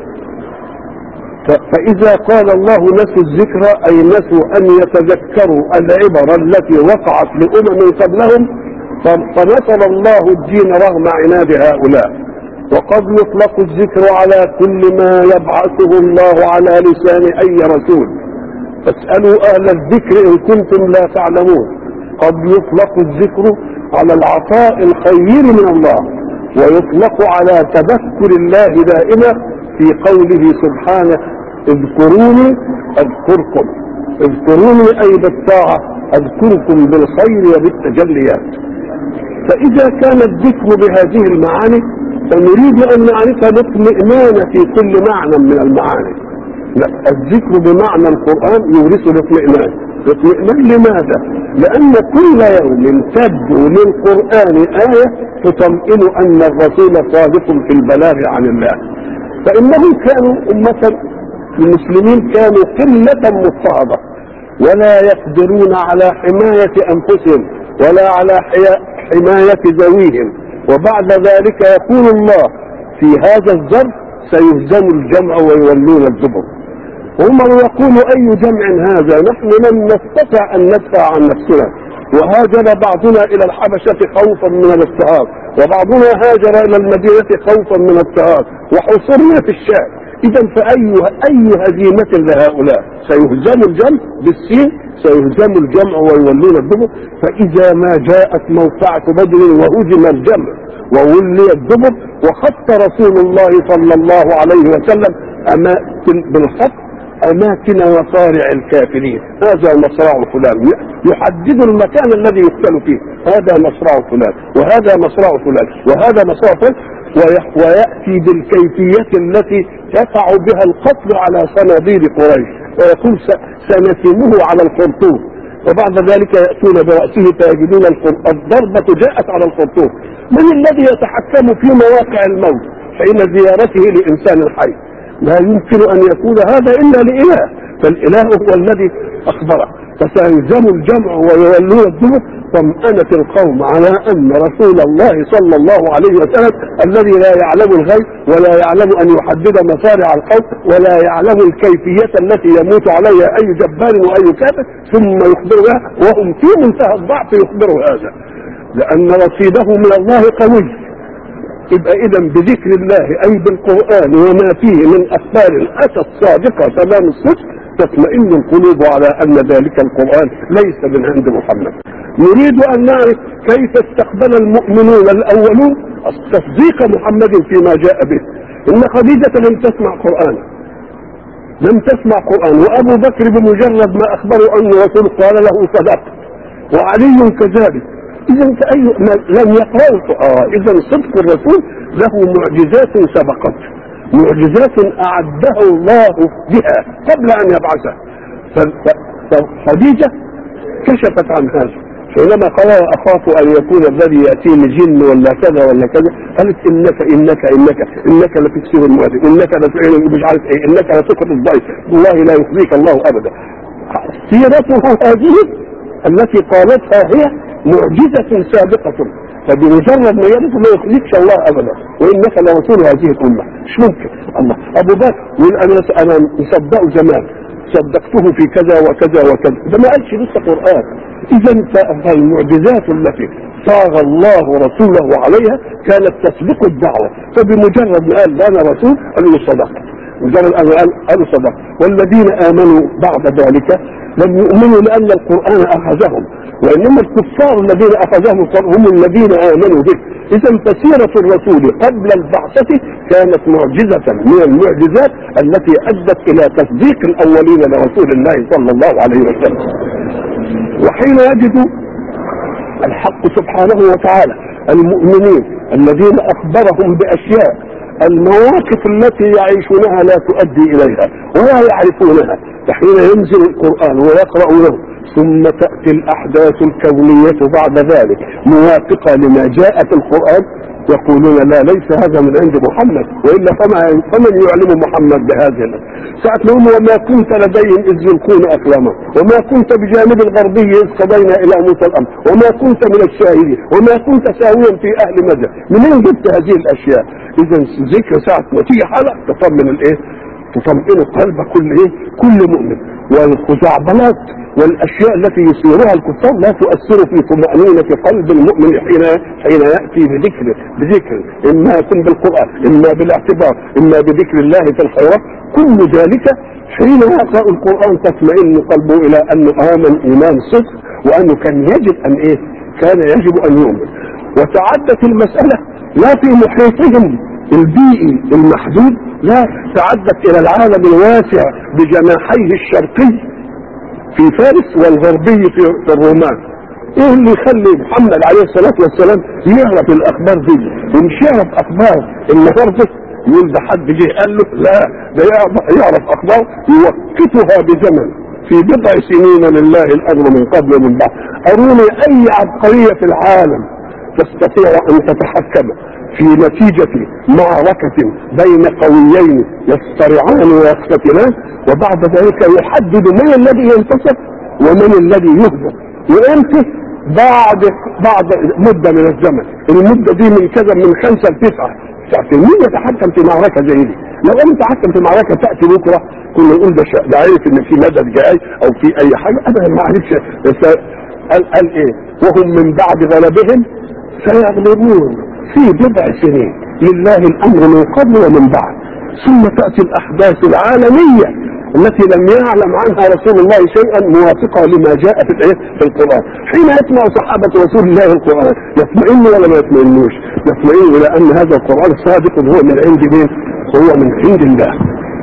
B: فإذا قال الله نسوا الذكر أي نسوا أن يتذكروا العبر التي وقعت لأمم قبلهم فنصر الله الدين رغم عناد هؤلاء وقد يطلق الذكر على كل ما يبعثه الله على لسان أي رسول فاسألوا أهل الذكر إن كنتم لا تعلمون قد يطلق الذكر على العطاء الخير من الله ويطلق على تذكر الله دائما في قوله سبحانه اذكروني اذكركم اذكروني اي بالطاعه اذكركم بالخير وبالتجليات فاذا كان الذكر بهذه المعاني فنريد ان نعرف الاطمئنان في كل معنى من المعاني لا الذكر بمعنى القران يورث الاطمئنان الاطمئنان لماذا لان كل يوم تبدو للقران ايه تطمئن ان الرسول صادق في البلاغ عن الله فانهم كانوا امه المسلمين كانوا قله مضطهده ولا يقدرون على حمايه انفسهم ولا على حمايه ذويهم وبعد ذلك يقول الله في هذا الظرف سيهزم الجمع ويولون الدبر هم يقولوا اي جمع هذا نحن لم نستطع ان ندفع عن نفسنا وهاجر بعضنا الى الحبشة خوفا من الاضطهاد وبعضنا هاجر الى المدينة خوفا من الاضطهاد وحصرنا في الشام اذا فاي اي هزيمة لهؤلاء سيهزم الجمع بالسين سيهزم الجمع ويولون الدبر فاذا ما جاءت موقعة بدر وهزم الجمع وولي الدبر وخط رسول الله صلى الله عليه وسلم أماكن بالخط أماكن وصارع الكافرين هذا مصرع فلان يحدد المكان الذي يقتل فيه هذا مصرع فلان وهذا مصرع فلان وهذا مصرع فلان ويأتي بالكيفية التي يقع بها القتل على صناديد قريش ويقول سنتمه على الخرطوم وبعد ذلك يأتون برأسه فيجدون الضربة جاءت على الخرطوم من الذي يتحكم في مواقع الموت حين زيارته لإنسان حي لا يمكن أن يكون هذا إلا لإله فالإله هو الذي أخبره فسيهزم الجمع ويولون الدبر طمأنة القوم على أن رسول الله صلى الله عليه وسلم الذي لا يعلم الغيب ولا يعلم أن يحدد مصارع القوم ولا يعلم الكيفية التي يموت عليها أي جبار وأي كافر ثم يخبرها وهم في منتهى الضعف يخبروا هذا لأن رصيده من الله قوي يبقى اذا بذكر الله اي بالقران وما فيه من اخبار الاتى الصادقه تمام الصدق تطمئن القلوب على ان ذلك القران ليس من عند محمد. نريد ان نعرف كيف استقبل المؤمنون الاولون تصديق محمد فيما جاء به. ان خديجه لم تسمع قران. لم تسمع قران وابو بكر بمجرد ما اخبروا ان رسول قال له صدقت. وعلي كذلك اذا كأي لم يقرأوا اه اذا صدق الرسول له معجزات سبقت معجزات اعدها الله بها قبل ان يبعثه فخديجه كشفت عن هذا حينما قال اخاف ان يكون الذي ياتيني جن ولا كذا ولا كذا قالت انك انك انك انك لتكسر المؤذن انك لتعين مش عارف ايه انك لتقر الضيف والله لا يخزيك الله ابدا سيرته هذه التي قالتها هي معجزة سابقة فبمجرد ما يرث ما يخزيكش الله ابدا وانك لرسول هذه الامه مش ممكن الله ابو بكر يقول انا انا مصدقه زمان صدقته في كذا وكذا وكذا ده ما قالش لسه قران اذا فالمعجزات التي صاغ الله رسوله عليها كانت تسبق الدعوه فبمجرد ما قال انا رسول قال له صدقت مجرد ان قال قالوا صدق والذين امنوا بعد ذلك لم يؤمنوا لان القران اخذهم وانما الكفار الذين اخذهم هم الذين امنوا به اذا فسيره الرسول قبل البعثه كانت معجزه من المعجزات التي ادت الى تصديق الاولين لرسول الله صلى الله عليه وسلم وحين يجد الحق سبحانه وتعالى المؤمنين الذين اخبرهم باشياء المواقف التي يعيشونها لا تؤدي اليها ولا يعرفونها حين ينزل القرآن ويقرأ له ثم تأتي الأحداث الكونية بعد ذلك موافقة لما جاء في القرآن يقولون لا ليس هذا من عند محمد والا فما فمن يعلم محمد بهذا ساعة لهم وما كنت لديهم اذ يلقون اقلامهم وما كنت بجانب الغربي اذ قضينا الى موسى الامر وما كنت من الشاهدين وما كنت ساويا في اهل مدى منين جبت هذه الاشياء اذا ذكر ساعة ما تيجي حلقة تطمن الايه تطمئن قلب كل ايه كل مؤمن والخزعبلات والاشياء التي يصيرها الكفار لا تؤثر في طمأنينة قلب المؤمن حين حين ياتي بذكر بذكر اما يكون بالقران اما بالاعتبار اما بذكر الله في الخيرات كل ذلك حين يقرا القران تطمئن قلبه الى انه امن ايمان صدق وانه كان يجب ان ايه؟ كان يجب ان يؤمن وتعدت المساله لا في محيطهم البيئي المحدود لا تعدت الى العالم الواسع بجناحيه الشرقي في فارس والغربي في, في الرومان ايه اللي يخلي محمد عليه الصلاة والسلام يعرف الاخبار دي ومش يعرف اخبار النهارده يقول ده حد جه قال له لا ده يعرف اخبار يوقتها بزمن في بضع سنين لله الامر من قبل ومن بعد اروني اي عبقرية في العالم تستطيع ان تتحكم في نتيجة معركة بين قويين يصطرعان ويقتتلان وبعد ذلك يحدد من الذي ينتصر ومن الذي يهزم وامتى بعد بعد مدة من الزمن المدة دي من كذا من خمسة لتسعة مين يتحكم في معركة زي دي لو انا تحكم في معركة تأتي بكرة كنا نقول ده ده عارف ان في مدد جاي او في اي حاجة ابدا ما عرفش قال قال ايه وهم من بعد غلبهم سيغلبون في بضع سنين لله الامر من قبل ومن بعد ثم تاتي الاحداث العالميه التي لم يعلم عنها رسول الله شيئا موافقه لما جاء في الايه في القران حين يسمع صحابه رسول الله القران يطمئنوا ولا ما يطمئنوش يطمئنوا الى ان هذا القران صادق هو من عند مين هو من عند الله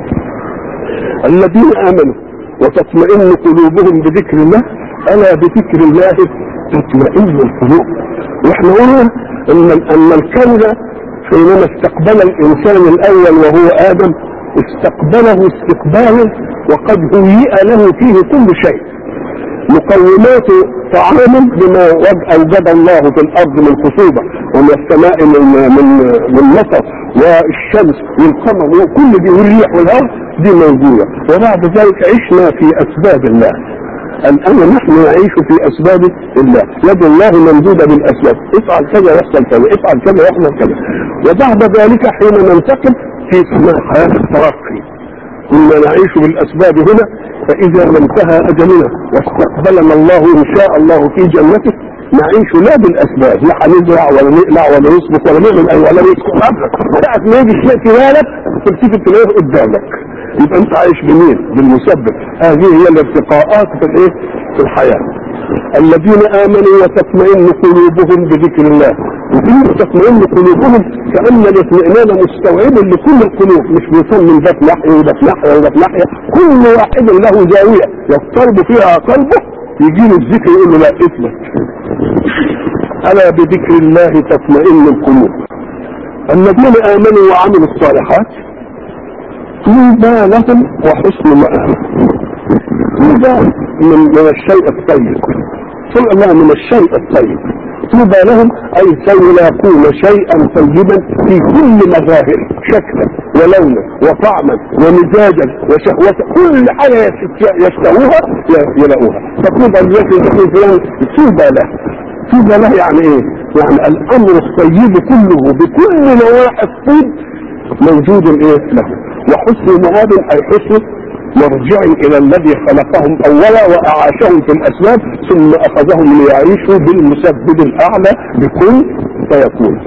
B: الذين امنوا وتطمئن قلوبهم بذكر الله الا بذكر الله تطمئن القلوب واحنا قلنا ان ان الكون حينما استقبل الانسان الاول وهو ادم استقبله استقبالا وقد هيئ له فيه كل شيء مقومات طعام بما اوجد الله في الارض من خصوبه ومن السماء من من من مطر والشمس والقمر وكل دي والريح والهواء دي موجوده وبعد ذلك عشنا في اسباب الله الان نحن نعيش في اسباب الله يد الله ممدوده بالاسباب افعل كذا يحصل كذا افعل كذا يحصل كذا وبعد ذلك حين ننتقل في سماء حياه الترقي كنا نعيش بالاسباب هنا فاذا ما انتهى اجلنا واستقبلنا الله ان شاء الله في جنته نعيش لا بالاسباب لا هنزرع ولا نقلع ولا نسبق ولا نعمل اي ولا نسكت ابدا ساعه ما يجي الشيء في بالك تمسك تلاقيه قدامك يبقى انت عايش بمين؟ بالمسبب هذه هي الارتقاءات في الايه؟ في الحياه الذين امنوا وتطمئن قلوبهم بذكر الله وكلمة تطمئن قلوبهم كأن الاطمئنان مستوعب لكل القلوب مش بيصمم ذات ناحية وذات ناحية وذات ناحية كل واحد له زاوية يضطرب فيها قلبه يجي له الذكر يقول له لا اثبت ألا بذكر الله تطمئن القلوب الذين آمنوا وعملوا الصالحات طوبى لهم وحسن مآب طوبى من, من الشيء الطيب طوبى الله من الشيء الطيب طوبى لهم اي سيلاقون شيئا طيبا في كل مظاهره شكلا ولونا وطعما ومزاجا وشهوة كل حاجة يشتهوها يلاقوها فطوبى الذي يقول فلان طوبى له طوبى له يعني ايه؟ يعني الامر الطيب كله بكل نواحي الطيب موجود ايه له وحسن مآب اي حسن مرجع الى الذي خلقهم اولا واعاشهم في الاسباب ثم اخذهم ليعيشوا بالمسبب الاعلى بكل فيكون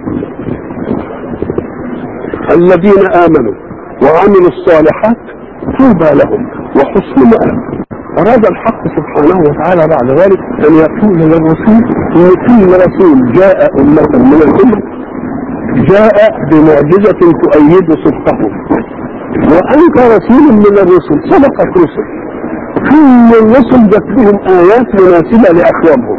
B: الذين امنوا وعملوا الصالحات طوبى لهم وحسن مآب أراد الحق سبحانه وتعالى بعد ذلك أن يقول للرسول أن كل رسول جاء أمة من الأمم جاء بمعجزة تؤيد صدقه وأنت رسول من الرسل سبقت رسل كل الرسل جت لهم آيات مناسبة لأقوامهم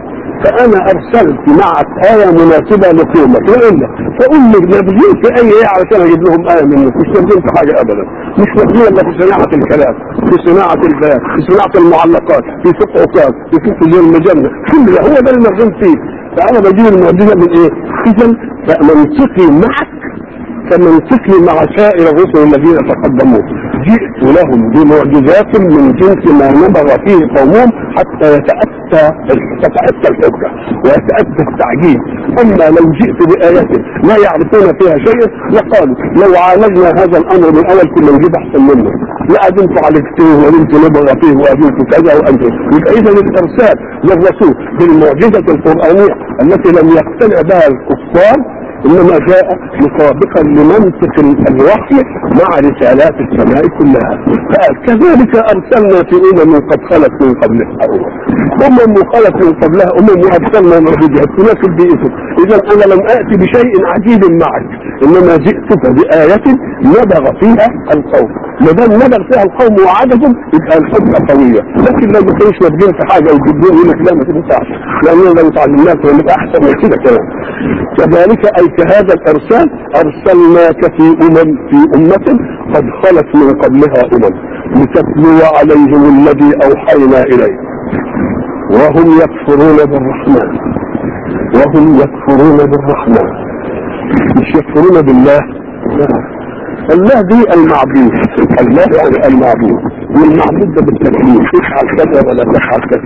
B: فانا ارسلت معك ايه مناسبه لقومك والا فقول لي نبذين في اي ايه علشان اجيب لهم ايه منك مش نبذين في حاجه ابدا مش نبذين الا في صناعه الكلام في صناعه البيان في صناعه المعلقات في فقه عكاظ في فقه زي المجنه كل ده هو ده اللي نبذين فيه فانا بجيب المعجزه من ايه؟ اذا فمنطقي معك كمنطقي مع سائر الرسل الذين تقدموا جئت لهم بمعجزات من جنس ما نبغ فيه قومهم حتى يتأتى تتأتى الحجة ويتأتى التعجيز أما لو جئت بآية لا يعرفون فيها شيئا لقالوا لو عالجنا هذا الأمر من أول كنا نجيب أحسن منه لا أدمت عالجتوه وأدمت نبغ فيه وأدمت كذا وأنتم يبقى إذا الإرسال للرسول بالمعجزة القرآنية التي لم يقتنع بها الكفار انما جاء مطابقا لمنطق الوحي مع رسالات السماء كلها قال كذلك ارسلنا في امم قد خلت من قبلها امم خلت من قبلها امم وارسلنا معجزات تناسب بيئتك اذا انا لم اتي بشيء عجيب معك انما جئتك بايه نبغ فيها القوم ما دام نبغ فيها القوم وعجزوا يبقى الحجه قويه لكن لو ما كانوش نابغين في حاجه ويجيبون يقول لك لا ما تنفعش لاننا لو اتعلمناها نبقى احسن من كده كمان كذلك اي كهذا الارسال ارسلناك في امم في امه قد خلت من قبلها امم لتتلو عليهم الذي اوحينا اليه وهم يكفرون بالرحمن وهم يكفرون بالرحمن مش يكفرون بالله لا الله دي المعبود الله يعني المعبود والمعبود ده بالتكليف تفعل كذا ولا تفعل كذا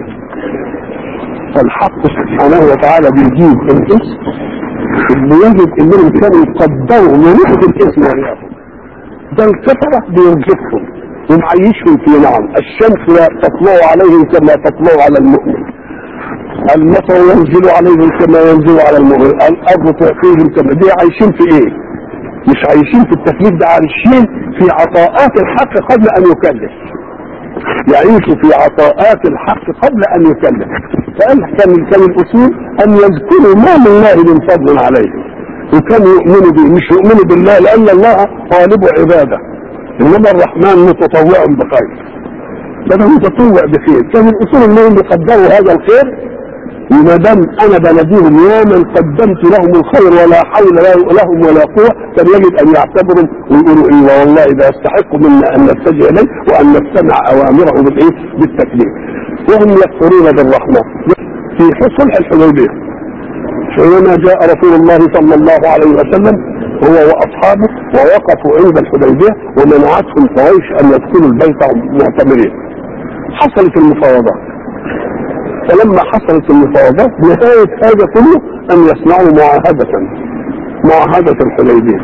B: فالحق سبحانه وتعالى بيجيب الاسم اللي يجب انهم كانوا يقدروا منوحة الاسم والرياضة ده الكفرة بيرجفهم ومعيشهم في نعم الشمس لا تطلع عليهم كما تطلع على المؤمن المطر ينزل عليهم كما ينزل على المؤمن الارض تعطيهم كما دي عايشين في ايه مش عايشين في التكليف ده عايشين في عطاءات الحق قبل ان يكلف يعيش في عطاءات الحق قبل ان يكلف فقال كان كان الاصول ان يذكروا ما لله من فضل عليهم وكانوا يؤمنوا به مش يؤمنوا بالله لان الله طالب عباده انما الرحمن متطوع بخير فده متطوع بخير كان الاصول انهم يقدروا هذا الخير وما دام انا بناديهم يا من قدمت لهم الخير ولا حول لهم ولا قوه كان يجب ان يعتبروا ويقولوا ايه والله ده يستحق منا ان نتجه اليه وان نستمع اوامره بالايه؟ بالتكليف. وهم يكفرون بالرحمن في صلح الحديبيه. حينما جاء رسول الله صلى الله عليه وسلم هو واصحابه ووقفوا عند الحديبيه ومنعتهم قريش ان يدخلوا البيت معتمرين. حصلت المفاوضات. فلما حصلت المفاوضات نهاية هذا كله أن يصنعوا معاهدة معاهدة الحديبية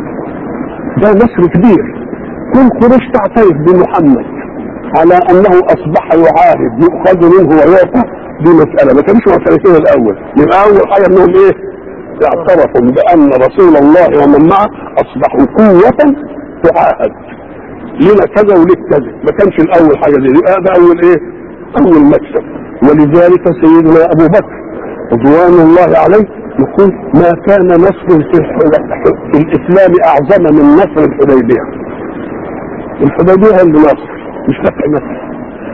B: ده نصر كبير كل قريش تعترف بمحمد على أنه أصبح يعاهد يؤخذ منه ويعطى دي مسألة ما كانوش معترفين الأول يبقى أول حاجة أنهم إيه؟ اعترفوا بأن رسول الله ومن معه أصبحوا قوة تعاهد لنا كذا ولك كذا ما كانش الأول حاجة دي يبقى ده أول إيه؟ أول مكسب ولذلك سيدنا ابو بكر رضوان الله عليه يقول ما كان نصر في, في الاسلام اعظم من نصر الحديبيه الحديبيه اللي نصر مش فتح مصر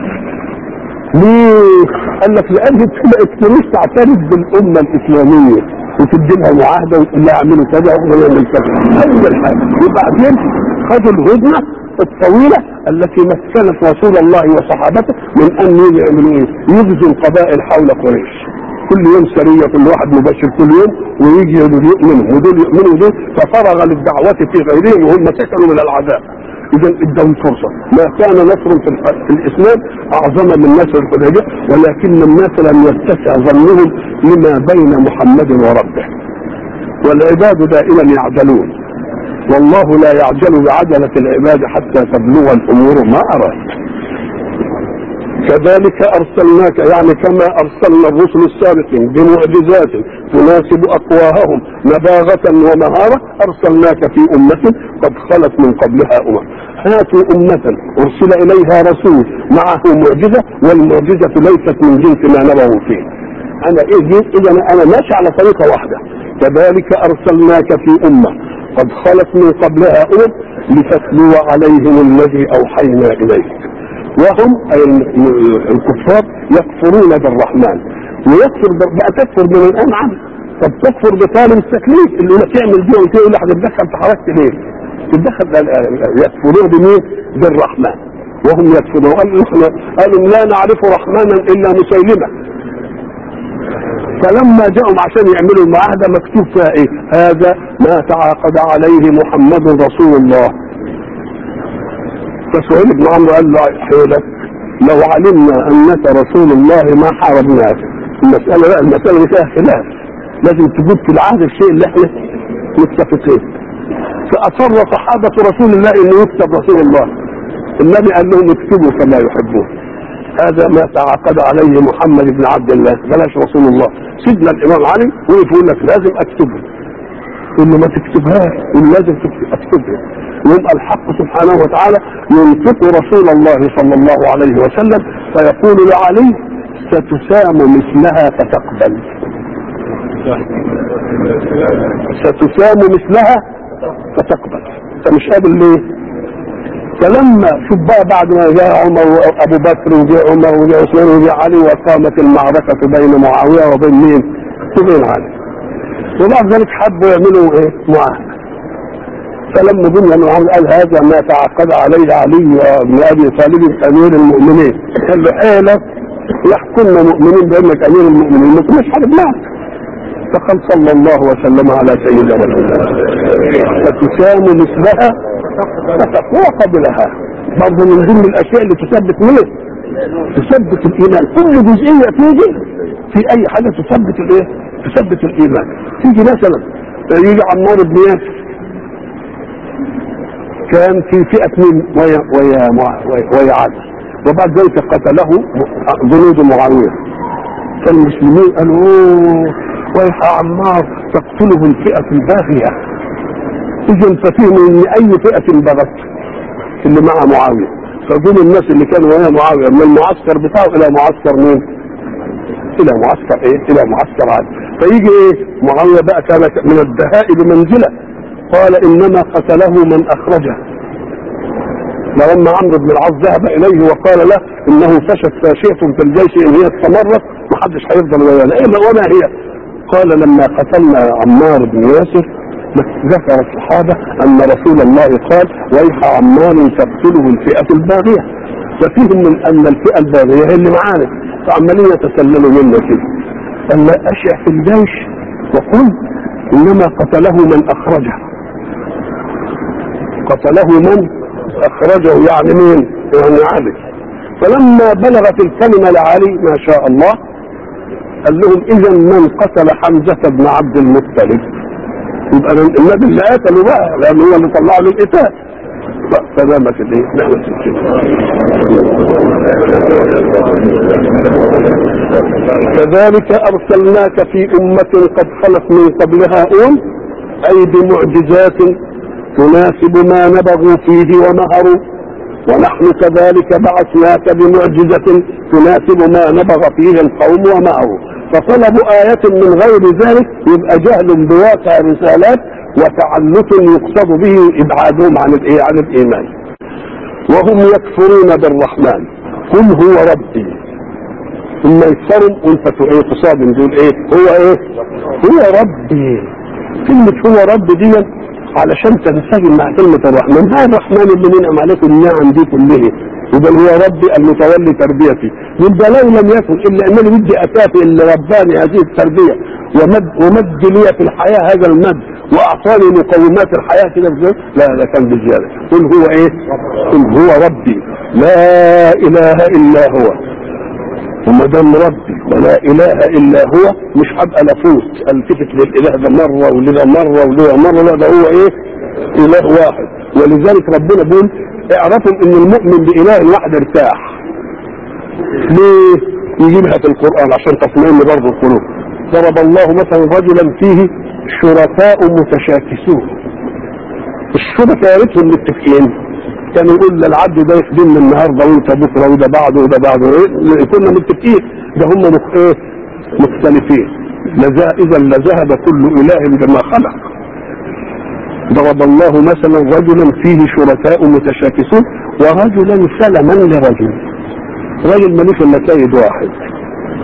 B: ليه؟ قال لك لان الكنيسه تعترف بالامه الاسلاميه وتدي لها معاهده وتقول لها اعملوا كذا واعملوا كذا اول حاجه وبعدين خدوا الهدنه الطويلة التي مكنت رسول الله وصحابته من ان يعملوا ايه؟ يغزوا القبائل حول قريش. كل يوم سرية كل واحد مبشر كل يوم ويجي يؤمنوا ودول يؤمنوا ودول ففرغ للدعوة في غيرهم وهم سكنوا من العذاب. اذا ادهم فرصة ما كان نصر في, في الاسلام اعظم من نصر الحديبية ولكن الناس لم يتسع ظنهم لما بين محمد وربه. والعباد دائما يعدلون والله لا يعجل بعجلة العباد حتى تبلغ الأمور ما أراد كذلك أرسلناك يعني كما أرسلنا الرسل السابقين بمعجزات تناسب أقواهم نباغة ومهارة أرسلناك في أمة قد خلت من قبلها أمم هاتوا أمة أرسل إليها رسول معه معجزة والمعجزة ليست من جنس ما نبغوا فيه أنا إيه إذا أنا ماشي على طريقة واحدة كذلك أرسلناك في أمة قد خلت من قبلها أمم لتتلو عليهم الذي أوحينا إليك وهم أي الكفار يكفرون بالرحمن ويكفر ب- بقى تكفر من الانعم طب تكفر بطالب التكليف اللي يقول لك اعمل دي وانت يقول لك هتتدخل في حركت ليه؟ تتدخل يكفرون بمين؟ بالرحمن وهم يكفرون قالوا قالوا لا نعرف رحمنا الا مسيلمه فلما جاءوا عشان يعملوا المعاهده مكتوب فيها ايه؟ هذا ما تعاقد عليه محمد رسول الله. فسهيل بن عمرو قال له حيلك لو علمنا انك رسول الله ما حاربناك. المساله لا المساله دي فيها خلاف. لازم تجيب في العهد الشيء اللي احنا متفقين. فاصر صحابه رسول الله انه يكتب رسول الله. النبي قال لهم اكتبوا كما يحبون. هذا ما تعاقد عليه محمد بن عبد الله بلاش رسول الله سيدنا الامام علي وقف يقول لك لازم اكتبها يقول له ما تكتبهاش يقول لازم تكتب- اكتبها يبقى الحق سبحانه وتعالى ينطق رسول الله صلى الله عليه وسلم فيقول لعلي ستسام مثلها فتقبل ستسام مثلها فتقبل انت مش قابل ليه فلما شوف بقى بعد ما جاء عمر وابو بكر وجاء عمر وجاء عثمان وجاء علي وقامت المعركه بين معاويه وبين مين؟ وبين علي. وبعد ذلك حبوا يعملوا ايه؟ معاهده. فلما جم يعملوا معاهده قال هذا ما تعاقد عليه علي بن ابي طالب امير المؤمنين. قال له حيلة يحكمنا مؤمنين بانك امير المؤمنين ما كناش حارب معك. فقال صلى الله وسلم على سيدنا رسول الله فتسام مثلها فتقوى قبلها برضه من ضمن الاشياء اللي تثبت مين؟ تثبت الايمان كل جزئيه تيجي في اي حاجه تثبت الايه؟ تثبت الايمان تيجي مثلا يجي عمار بن ياسر كان في فئه من ويا ويا ويا, ويا علي وبعد ذلك قتله جنود معاويه فالمسلمين قالوا اوه ويح عمار تقتله الفئه الباغيه اذا ففهموا ان اي فئه بغت اللي مع معاويه فدول الناس اللي كانوا ويا معاويه من المعسكر بتاعه الى معسكر مين؟ الى معسكر ايه؟ الى معسكر علي فيجي ايه؟ معاويه بقى كان من الدهاء بمنزله قال انما قتله من اخرجه لما عمرو بن العاص ذهب اليه وقال له انه فشت فاشيه في الجيش ان هي استمرت محدش هيفضل ويانا ايه وما هي؟ قال لما قتلنا عمار بن ياسر ذكر الصحابة أن رسول الله قال ويح عمار تقتله الفئة الباغية ففيهم من أن الفئة الباغية هي اللي معانا فعمالين يتسللوا منا كده قال لا أشع في الجيش وقل إنما قتله من أخرجه قتله من أخرجه يعني مين؟ يعني علي فلما بلغت الكلمة لعلي ما شاء الله قال لهم إذا من قتل حمزة بن عبد المطلب يبقى النبي اللي قتله بقى لان هو اللي طلعه للقتال فنامت الايه؟ نامت كذلك ارسلناك في امة قد خلت من قبلها ام اي بمعجزات تناسب ما نبغوا فيه ومهروا ونحن كذلك بعثناك بمعجزة تناسب ما نبغ فيه القوم ومهروا فطلبوا آية من غير ذلك يبقى جهل بواقع رسالات وتعنت يقصد به إبعادهم عن الإيه عن الإيمان وهم يكفرون بالرحمن قل هو ربي ثم يكفروا وانت ايه تصادم دول ايه هو ايه هو ربي كلمة هو رب دي علشان تنسجم مع كلمة الرحمن هذا الرحمن اللي منعم عليكم النعم دي كلها يبقى هو ربي المتولي تربيتي يبقى لو لم يكن الا انني بدي اكافئ اللي رباني هذه التربيه ومد ومد لي في الحياه هذا المد واعطاني مقومات الحياه كده بزي. لا ده كان بزياده قل هو ايه؟ قل هو ربي لا اله الا هو وما دام ربي ولا اله الا هو مش هبقى لفوت التفت للاله ده مره ولده مره ولده مره لا ده هو ايه؟ اله واحد ولذلك ربنا بيقول اعرفوا ان المؤمن باله واحد ارتاح ليه يجيبها في القران عشان تطمئن برضه القلوب ضرب الله مثلا رجلا فيه شركاء متشاكسون الشركاء يا ريتهم متفقين كان يقول للعبد ده يخدمني النهارده وانت بكره وده بعده وده بعده إيه؟ كنا متفقين ده هم مخ... ايه مختلفين لذا اذا لذهب كل اله بما خلق ضرب الله مثلا رجلا فيه شركاء متشاكسون ورجلا سلما لرجل رجل ملوش الا سيد واحد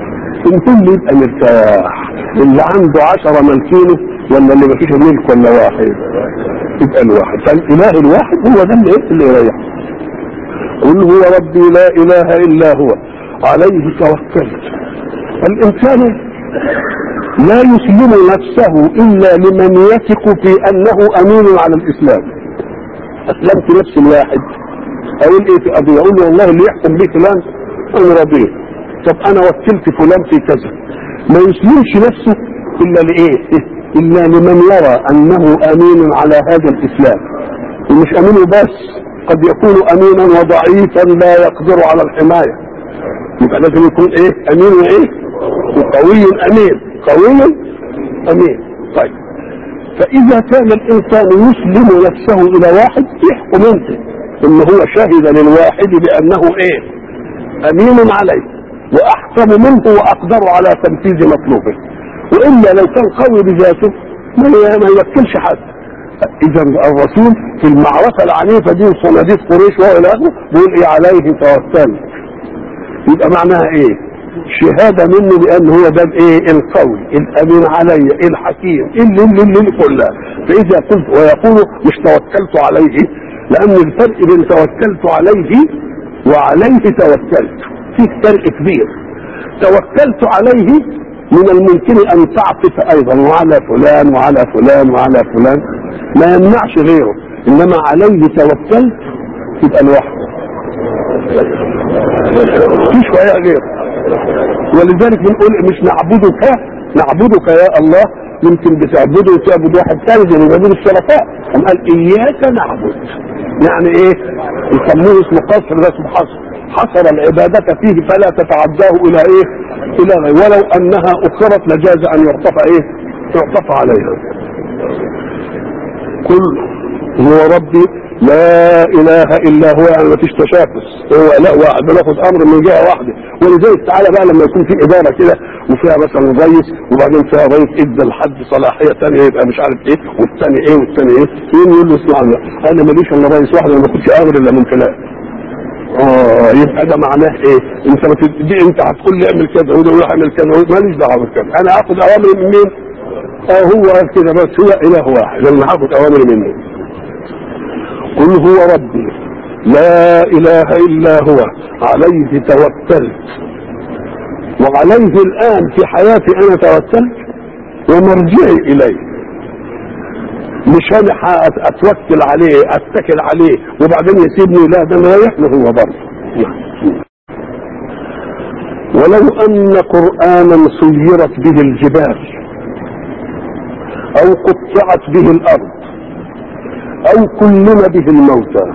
B: مين اللي يبقى مرتاح اللي عنده عشرة ملكينه ولا اللي مفيش ملك ولا واحد يبقى الواحد فالاله الواحد هو ده اللي إيه؟ اللي يريح قل هو ربي لا اله الا هو عليه توكلت الانسان لا يسلم نفسه الا لمن يثق في انه امين على الاسلام اسلمت نفسي الواحد اقول ايه في قضيه اقول له والله اللي يحكم به فلان انا رضيت طب انا وكلت فلان في كذا ما يسلمش نفسه الا لايه الا لمن يرى انه امين على هذا الاسلام ومش امين بس قد يكون امينا وضعيفا لا يقدر على الحمايه يبقى لازم يكون ايه امين وايه وقوي امين قوي امين طيب فاذا كان الانسان يسلم نفسه الى واحد يحكم انت ان هو شهد للواحد بانه ايه امين عليه واحكم منه واقدر على تنفيذ مطلوبه والا لو كان قوي بذاته ما ما يوكلش حد اذا الرسول في المعركه العنيفه دي وصناديق قريش والى اخره بيقول ايه عليه توكلت يبقى معناها ايه شهاده منه بان هو ده الايه القوي الامين علي الحكيم اللي اللي اللي كلها فاذا قلت ويقول مش توكلت عليه لان الفرق بين توكلت عليه وعليه توكلت في فرق كبير توكلت عليه من الممكن ان تعطف ايضا وعلى فلان وعلى فلان وعلى فلان ما يمنعش غيره انما عليه توكلت يبقى لوحده في شويه غيره ولذلك بنقول مش نعبدك نعبدك يا الله يمكن بتعبده وتعبد واحد ثاني زي ما بيقولوا الشرفاء قام قال اياك نعبد يعني ايه يسموه اسمه قصر ده اسمه حصر حصر العبادة فيه فلا تتعداه الى ايه الى غير ولو انها اخرت لجاز ان يعطف ايه يعطف عليها كل هو ربي لا اله الا هو يعني ما فيش تشاكس هو لا واحد بناخد امر من جهه واحده ولذلك تعالى بقى لما يكون في اداره كده وفيها مثلا رئيس وبعدين فيها رئيس ادى لحد صلاحيه ثانيه يبقى مش عارف ايه والثاني ايه والثاني ايه مين يقول له اسمع انا ماليش الا رئيس واحد انا ما باخدش امر الا من فلان اه يبقى ده معناه ايه؟ انت ما تدي انت هتقول لي اعمل كذا وده يقول اعمل كذا ماليش دعوه بكذا انا هاخد اوامر من مين؟ اه هو قال كده بس هو اله واحد انا هاخد اوامر منه قل هو ربي لا اله الا هو عليه توكلت وعليه الان في حياتي انا توكلت ومرجعي اليه مش انا اتوكل عليه اتكل عليه وبعدين يسيبني لا ده مريح له هو برضه ولو ان قرانا سيرت به الجبال او قطعت به الارض او كلم به الموتى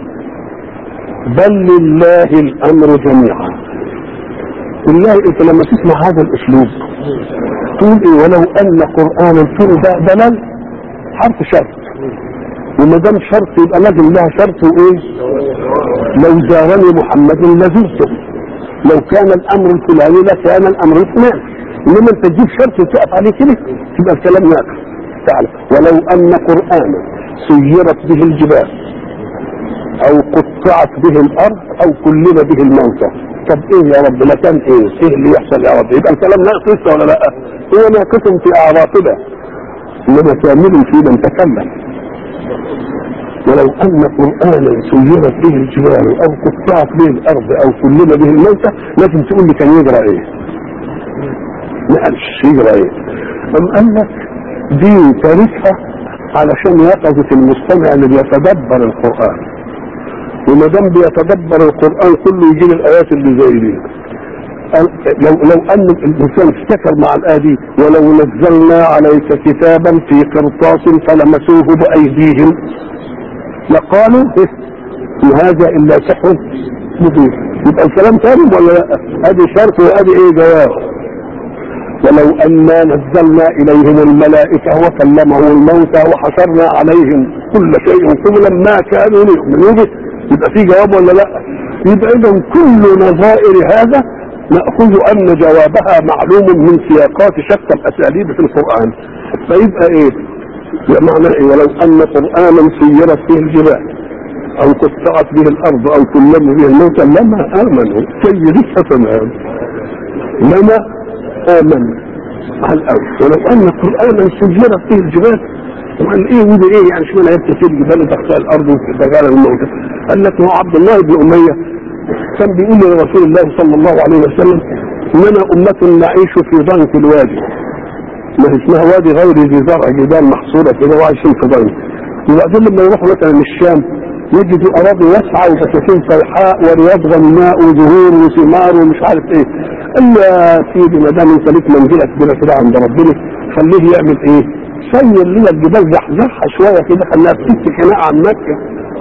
B: بل لله الامر جميعا بالله انت لما تسمع هذا الاسلوب تقول ايه ولو ان قرانا تقول ده دلال حرف شرط وما دام شرط يبقى لازم لها شرط وايه لو زارني محمد لزرته لو كان الامر الفلاني لكان الامر الفلاني انما انت تجيب شرط وتقف عليه كده تبقى الكلام ناقص تعالى ولو ان قرانا سيرت به الجبال او قطعت به الارض او كلم به الموتى طب ايه يا رب لا كان ايه ايه اللي يحصل يا رب يبقى الكلام ناقص لسه ولا لا هو ناقص في اعراقنا انما كامل في من تكلم ولو ان قرانا سيرت به الجبال او قطعت به الارض او كلم به الموتى لازم تقول لي كان يجرى ايه ما قالش يجرى ايه ام قال لك دي تاريخها علشان يقظة المستمع اللي بيتدبر القرآن وما دام بيتدبر القرآن كله يجيب الآيات اللي زي دي لو لو ان الانسان افتكر مع الآية دي ولو نزلنا عليك كتابا في قرطاس فلمسوه بأيديهم لقالوا إن هذا إلا سحر مبين يبقى الكلام تمام ولا لا؟ ادي شرط وادي ايه جواب ولو أنا نزلنا إليهم الملائكة وكلمهم الموتى وحشرنا عليهم كل شيء قبلا ما كانوا ليؤمنوا به يبقى في جواب ولا لا؟ يبقى إذا كل نظائر هذا نأخذ أن جوابها معلوم من سياقات شتى الأساليب في القرآن فيبقى إيه؟ معنى إيه؟ ولو أن قرآنا سيرت به الجبال أو قطعت به الأرض أو كلم به الموتى لما آمنوا سيدتها تمام لما امن على الاول ولو ان قرانا سجلت فيه الجبال وقال ايه وده ايه يعني شو انا يبتسم الجبال وتحتها الارض وتجعل الموتى قال لك هو عبد الله بن اميه كان بيقول لرسول الله صلى الله عليه وسلم اننا امه نعيش في ضنك الوادي ما هي اسمها وادي غير ذي زرع جبال محصوره كده وعايشين في ضنك وبعدين لما يروحوا مثلا الشام يجدوا اراضي واسعه وبساتين صيحاء ورياض غناء وزهور وثمار ومش عارف ايه قال له يا سيدي ما دام انت ليك منزله كبيره كده عند ربنا خليه يعمل ايه؟ سير لنا الجبال زحزحها شويه كده خليها تسك خناقه عن مكه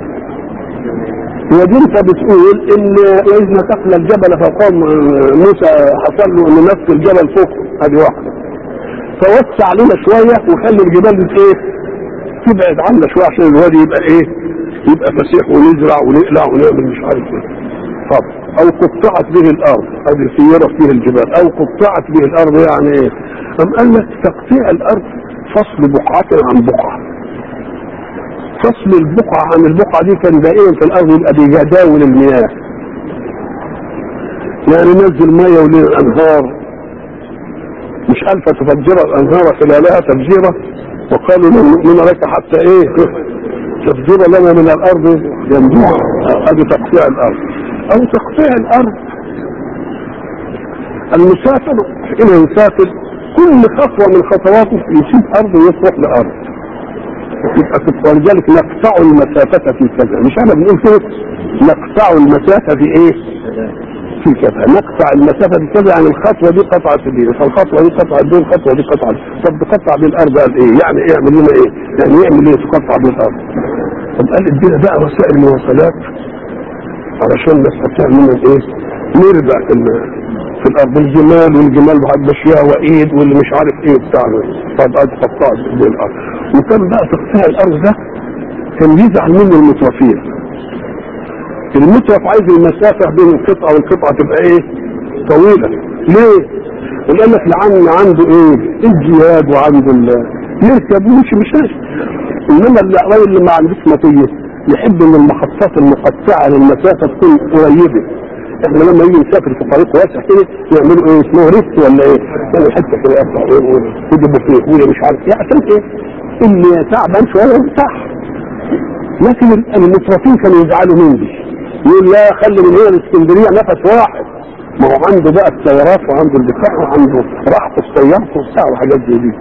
B: ودي انت بتقول ان واذ نسقنا الجبل فقام موسى حصل له انه نسق الجبل فوق هذه واحده فوسع لنا شويه وخلي الجبال دي ايه تبعد عنا شويه عشان الوادي يبقى ايه يبقى فسيح ونزرع ونقلع ونعمل مش عارف ايه طب او قطعت به الارض هذه سيرت به الجبال او قطعت به الارض يعني ايه ام قال لك تقطيع الارض فصل بقعة عن بقعة فصل البقعة عن البقعة دي كان دائما في الارض يبقى بجداول المياه يعني نزل مية وليه الانهار مش الف تفجر الانهار خلالها تفجيرة وقالوا لن نؤمن لك حتى ايه تفجير لنا من الارض ينبوع هذه تقطيع الارض او تقطيع الارض المسافر حين يسافر كل خطوة من خطواته يسيب ارض ويصبح لارض يبقى ولذلك نقطع المسافة في كذا مش انا بنقول كده نقطع المسافة في ايه في كذا نقطع المسافة في كذا يعني الخطوة دي قطعت دي فالخطوة دي قطعت دي الخطوة دي قطعت طب تقطع بالارض قال ايه يعني ايه يعمل لنا ايه يعني يعمل ايه تقطع بالارض طب قال ادينا بقى وسائل مواصلات علشان نستطيع من ايه نرجع في, في الارض الجمال والجمال ماشيها وايد واللي مش عارف ايه بتاع طب قد قطعت بالارض وكان بقى تقطيع الارض ده كان يزعل منه المترفين المترف عايز المسافة بين القطعة والقطعة تبقى ايه طويلة ليه قال لك لعن عنده ايه الجهاد وعنده ال يركب ويمشي مش ماشي انما الراجل اللي ما عندوش مطية يحب ان المحطات المقطعة للمسافة تكون قريبة احنا لما يجي نسافر في طريق واسع كده يعملوا ايه اسمه ريست ولا ايه يعني حته كده يقطع ويجيبوا فيه ولا مش عارف ايه عشان ايه اللي تعبان شويه يرتاح لكن المترفين كانوا يزعلوا من دي يقول لا خلي من هنا الاسكندريه نفس واحد ما هو عنده بقى السيارات وعنده الدفاع وعنده راحة السيارات وبتاع وحاجات زي دي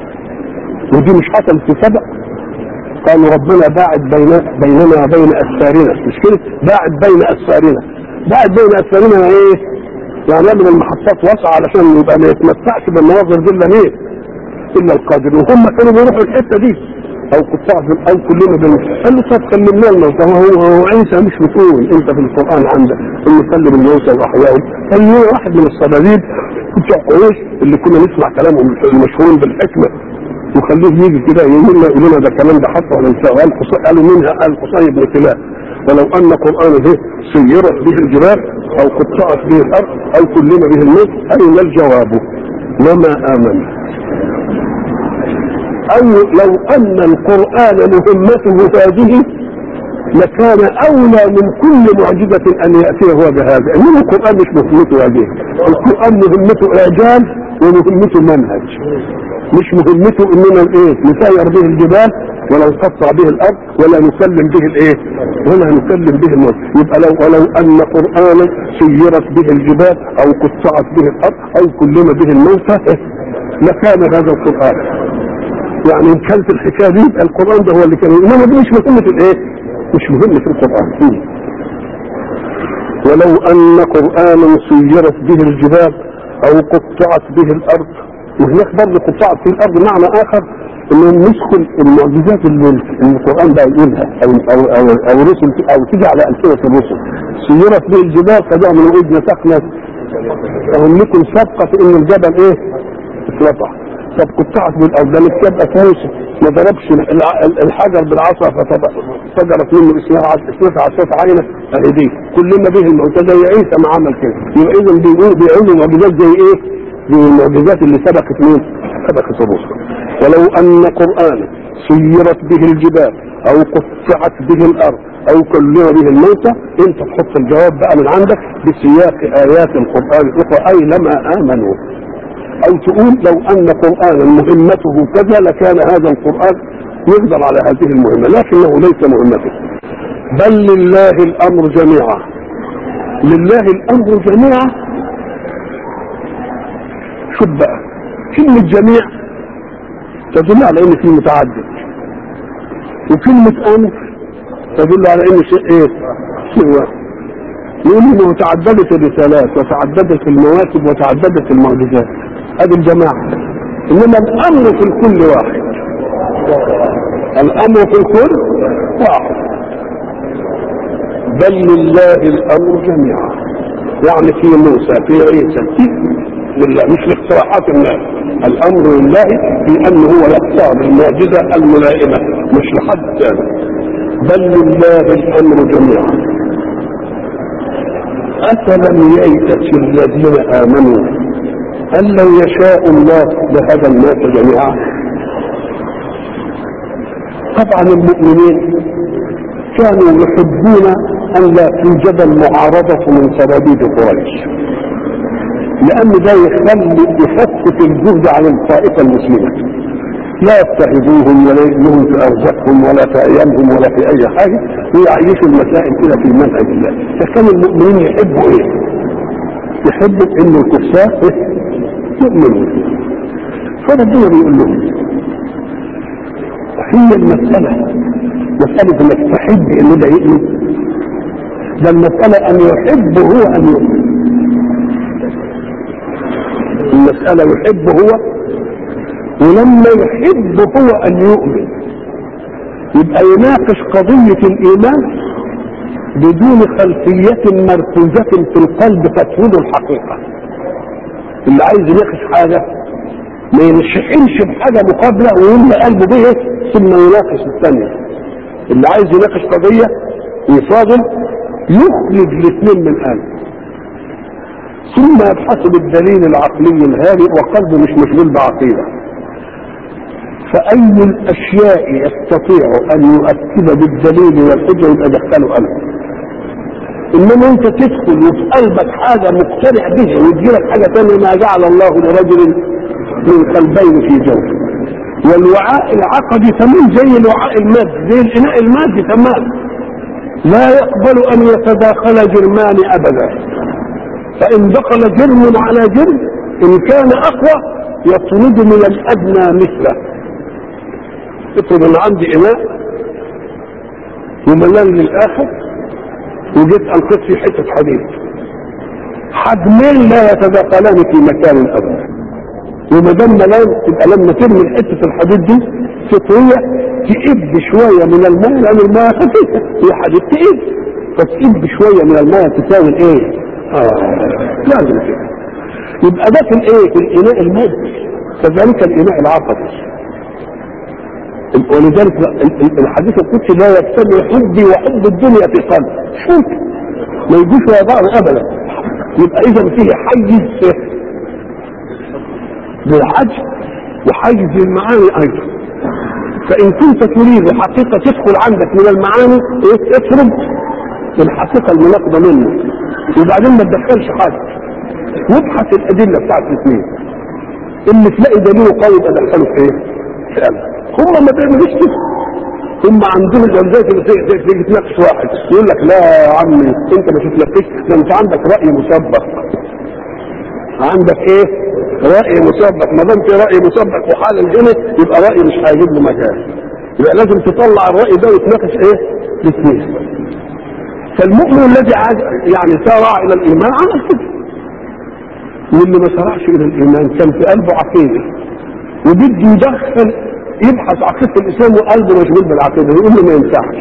B: ودي مش حصلت في سبق قالوا ربنا باعد بين بيننا وبين اسفارنا مش كده باعد بين اسفارنا باعد بين اسفارنا ايه يعني من المحطات واسعه علشان يبقى ما يتمتعش بالمناظر دي الا مين الا القادر وهم كانوا بيروحوا الحته دي او قطاع او كلنا بين قال له طب كلمنا الموتى هو هو عيسى مش بتقول انت في القران عندك انه كلم الموتى واحياهم قال له واحد من الصناديد بتوع قريش اللي كنا نسمع كلامهم المشهورين بالحكمه وخلوه يجي كده يقول لنا يقول لنا ده الكلام ده حصل ولا مش قال قالوا منها قال قصي بن كلاب ولو ان قران ده سيرت به الجبال او قطعت به الارض او كلم به الموت اين الجواب وما امن او لو ان القرآن مهمته هذه لكان اولى من كل معجزة ان يأتي هو بهذا انما القرآن مش مهمته هذه القرآن مهمته اعجاز ومهمته منهج مش مهمته اننا ايه نسير به الجبال ولا نقطع به الارض ولا نسلم به الايه ولا نسلم به الموت يبقى لو ولو ان قرآنا سيرت به الجبال او قطعت به الارض او كلم به الموتى لكان هذا القرآن يعني ان كانت الحكايه دي يبقى القران ده هو اللي كان انما دي مش مهمه الايه؟ مش مهمه القران فيه. ولو ان قرانا سيرت به الجبال او قطعت به الارض وهناك برضه قطعت في الارض معنى اخر انهم مسكوا المعجزات اللي القران بقى يقولها او او او, أو رسل او تيجي على السنه الرسل سيرت به الجبال فجاء من ايد نسقنا فهم لكم سبقه في ان الجبل ايه؟ اترفع طب قطعت بالارض ده متكبأ موسى ما ضربش الحجر بالعصا ففجرت منه اثنتا عشرة عينة اهي دي كلنا به الموتى زي عيسى ما عمل كده يبقى اذا بيقول بيعملوا معجزات زي ايه؟ زي المعجزات اللي سبقت مين؟ سبقت الرسل ولو ان قرآنا سيرت به الجبال او قطعت به الارض او كلم به الموتى انت تحط الجواب بقى من عندك بسياق ايات القران الاخرى اي لما امنوا او تقول لو ان قرانا مهمته كذا لكان هذا القران يقدر على هذه المهمه لكنه ليس مهمته بل لله الامر جميعا لله الامر جميعا شوف بقى كلمه جميع تدل على ان في متعدد وكلمه امر تدل على ان شيء ايه شيء واحد يقول انه تعددت الرسالات وتعددت المواكب وتعددت المعجزات هذه الجماعة انما الامر في الكل واحد الامر في الكل واحد بل لله الامر جميعا يعني في موسى في عيسى في لله مش لاقتراحات الناس الامر لله في انه هو يختار المعجزه الملائمه مش لحد ثاني بل لله الامر جميعا أفلم ييأس الذين آمنوا أن لو يشاء الله لهدى الناس جميعا طبعا المؤمنين كانوا يحبون أن لا توجد المعارضة من صناديد قريش لأن ده يخلي يخفف الجهد عن الطائفة المسلمة لا يضطهدوهم ولا يجنهم في ارزاقهم ولا في ايامهم ولا في اي حاجه ويعيشوا المسائل كده في منهج الله فكان المؤمنين يحبوا ايه؟ يحبوا ان الكفار إيه؟ يؤمنوا فربنا بيقول لهم هي المسألة مسألة انك تحب ان ده يؤمن ده المسألة ان يحب هو ان يؤمن المسألة يحب هو ولما يحب هو ان يؤمن يبقى يناقش قضية الايمان بدون خلفية مركوزة في القلب تفوض الحقيقة اللي عايز يناقش حاجة ما ينشحنش بحاجة مقابلة ويملى قلبه به ثم يناقش الثانية اللي عايز يناقش قضية يصادم يخرج الاثنين من قلبه ثم يبحث بالدليل العقلي الهادئ وقلبه مش مشغول بعقيده فأي الأشياء يستطيع أن يؤكد بالدليل والحجة يبقى دخله قلبه إنما أنت تدخل وفي قلبك حاجة مقتنع بها ويجيلك حاجة ثانية ما جعل الله لرجل من قلبين في جوفه والوعاء العقدي تمام زي الوعاء المادي زي الإناء المادي تمام لا يقبل أن يتداخل جرمان أبدا فإن دخل جرم على جرم إن كان أقوى يطرد من الأدنى مثله افرض ان عندي اناء وملان للاخر وجيت القيت فيه حته حديد حجمين لا يتداخلان في مكان ابدا وما دام ملان تبقى لما ترمي حته الحديد دي فطريه تئب شويه من الماء لان الماء خفيفه هي حديد تئب فتئب شويه من الماء تساوي الايه؟ اه لازم كده يبقى ده في الايه؟ في الاناء المادي كذلك الاناء العقدي ولذلك الحديث القدسي لا يجتمع حبي وحب الدنيا في قلب مش ممكن ما يجوش ورا بعض ابدا يبقى اذا فيه حيز للعجز وحيز للمعاني ايضا فان كنت تريد حقيقه تدخل عندك من المعاني ايه افرض الحقيقه المناقضه منه وبعدين ما تدخلش حاجه وابحث الادله بتاعت الاثنين اللي تلاقي دليله قوي يبقى دخله في ايه؟ في قلبك هم ما بيعملوش كده هم عندهم الجلسات اللي تيجي تناقش واحد يقول لك لا يا عمي انت ما تتناقش ده انت عندك راي مسبق عندك ايه راي مسبق ما دام في راي مسبق وحال هنا يبقى راي مش هيجيب له مكان يبقى لازم تطلع الراي ده وتناقش ايه الاثنين فالمؤمن الذي عاد يعني سارع الى الايمان عمل كده واللي ما سارعش الى الايمان كان في قلبه عقيده وبده يدخل يبحث عقيده الاسلام وقلبه مشغول بالعقيده يقول له ما ينفعش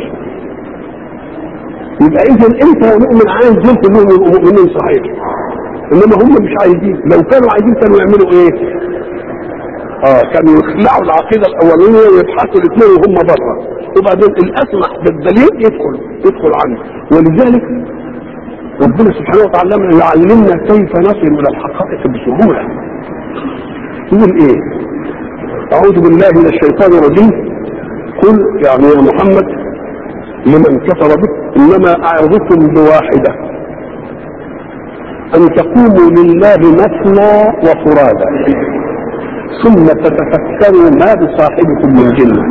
B: يبقى اذا انت يا مؤمن عايز دول كلهم يبقوا مؤمنين صحيح انما هم مش عايزين لو كانوا عايزين كانوا يعملوا ايه؟ اه كانوا يخلعوا العقيده الاولانيه ويبحثوا الاثنين وهم بره وبعدين الاسمح بالدليل يدخل يدخل عنه ولذلك ربنا سبحانه وتعالى يعلمنا كيف نصل الى الحقائق بسهوله يقول ايه؟ أعوذ بالله من الشيطان الرجيم قل يعني يا محمد لمن كفر بك إنما أعظكم بواحدة أن تقوموا لله مثنى وفرادى ثم تتفكروا ما بصاحبكم من جنة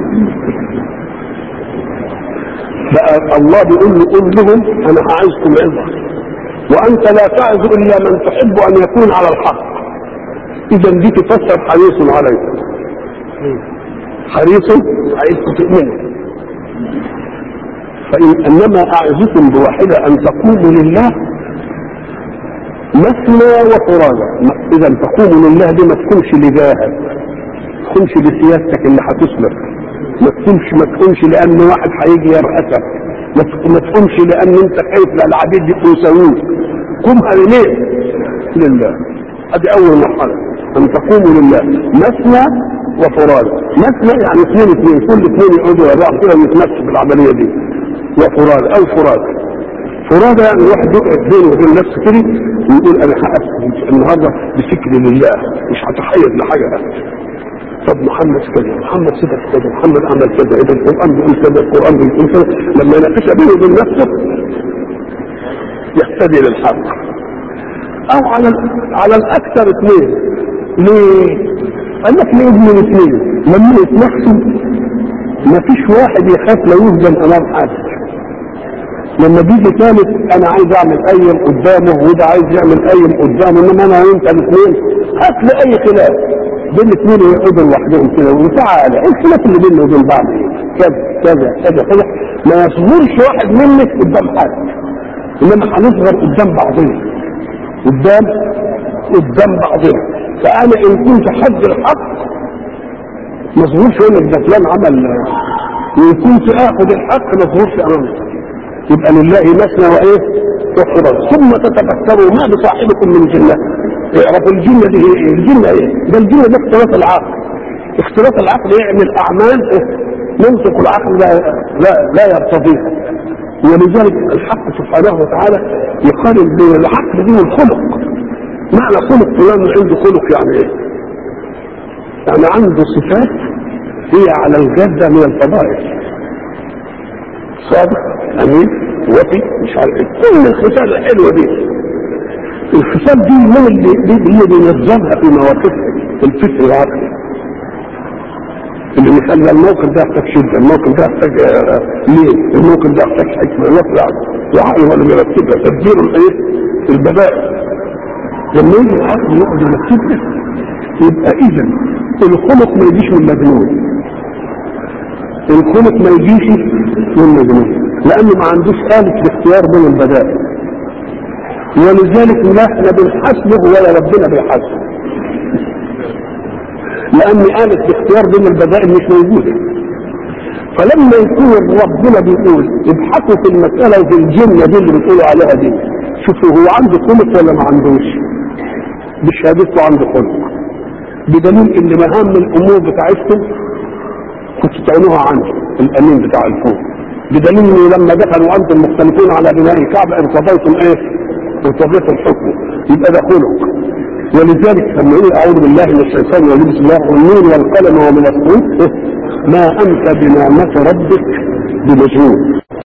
B: بقى الله بيقول له قل لهم انا هعزكم عظة وانت لا تعظ الا من تحب ان يكون على الحق اذا دي تفسر حريص عليكم حريص عايزكم تؤمنوا فإن انما اعظكم بواحدة ان تقوموا لله مثنى وفرادى اذا تقوموا لله دي ما تكونش لجاهك ما تكونش لسيادتك اللي هتسلك ما تكونش ما تكونش لان واحد هيجي يرأسك ما تقومش لان انت خايف لا العبيد يساووك قومها لمين؟ لله ادي اول مرحله ان تقوموا لله مثنى وفرادى مثنى يعني اثنين اثنين كل اثنين يقعدوا ورا بعض كده ويتنفسوا في العمليه دي وفرادى او فرادى فرادى يعني الواحد يقعد بينه وبين نفسه كده ويقول انا هقفل النهارده بفكر لله مش هتحيز لحاجه طب محمد كذا محمد صدق كذا محمد عمل كذا اذا القران بيقول كذا القران بيقول كذا لما يناقش بينه وبين نفسه يهتدي للحق او على على الاكثر اثنين ليه؟ قال لك ليه من اثنين لما يتنافسوا ما فيش واحد يخاف لا يهزم امام حد لما بيجي ثالث انا عايز اعمل قيم قدامه وده عايز يعمل قيم قدامه انما انا وانت الاثنين هات لي اي خلاف بين الاثنين يقعدوا لوحدهم كده وتعالى ايه الخلاف اللي بيننا وبين بعض كذا كذا كذا كذا ما يصغرش واحد منك قدام حد انما هنصغر قدام بعضنا قدام قدام بعضنا فانا ان كنت حد الحق ما اصغرش اقول لك ده فلان عمل وان كنت اخذ الحق ما اصغرش امامك يبقى لله مثنى وايه وفرد ثم تتفكروا ما بصاحبكم من جنه اعرفوا الجنه دي هي ايه الجنه ايه ده الجنه ده اختلاط العقل اختلاط العقل يعمل اعمال إيه؟ منطق العقل لا لا, لا يرتضيها ولذلك الحق سبحانه وتعالى يقارن بين العقل دي والخلق معنى خلق فلان عنده خلق يعني ايه يعني عنده صفات هي على الجاده من الفضائل صادق امين وفي مش عارف ايه كل الخصال الحلوه دي الخصال دي من اللي اللي بينظمها في مواقفها الفكر العقلي اللي بيخلي الموقف ده يحتاج شده الموقف ده يحتاج ليه الموقف ده يحتاج حكمه يطلع وعقل ولا بيرتبها تدبير الايه البدائل لما يجي العقل يقعد يرتبها يبقى اذا الخلق ما يجيش من مجنون الخلق ما يجيش من مجنون لانه ما عندوش آلة الاختيار بين البدائل ولذلك لا احنا بنحاسبه ولا ربنا بيحاسبه لان آلة الاختيار بين البدائل مش موجودة فلما يكون ربنا بيقول ابحثوا في المسألة وفي الجنة دي اللي بتقولوا عليها دي شوفوا هو عنده خلق ولا ما عندوش بشهادته عنده خلق بدليل ان مهام الامور بتاعتكم كنتوا تعملوها عنه الامين بتاع الكون بدليل انه لما دخلوا وانتم مختلفون على بناء الكعبه ارتضيتم ايه؟ ارتضيتم الحكم يبقى ده خلق ولذلك لما يقول اعوذ بالله من الشيطان الرجيم بسم الله النور والقلم ومن الصوت ما انت بنعمه ربك بمجنون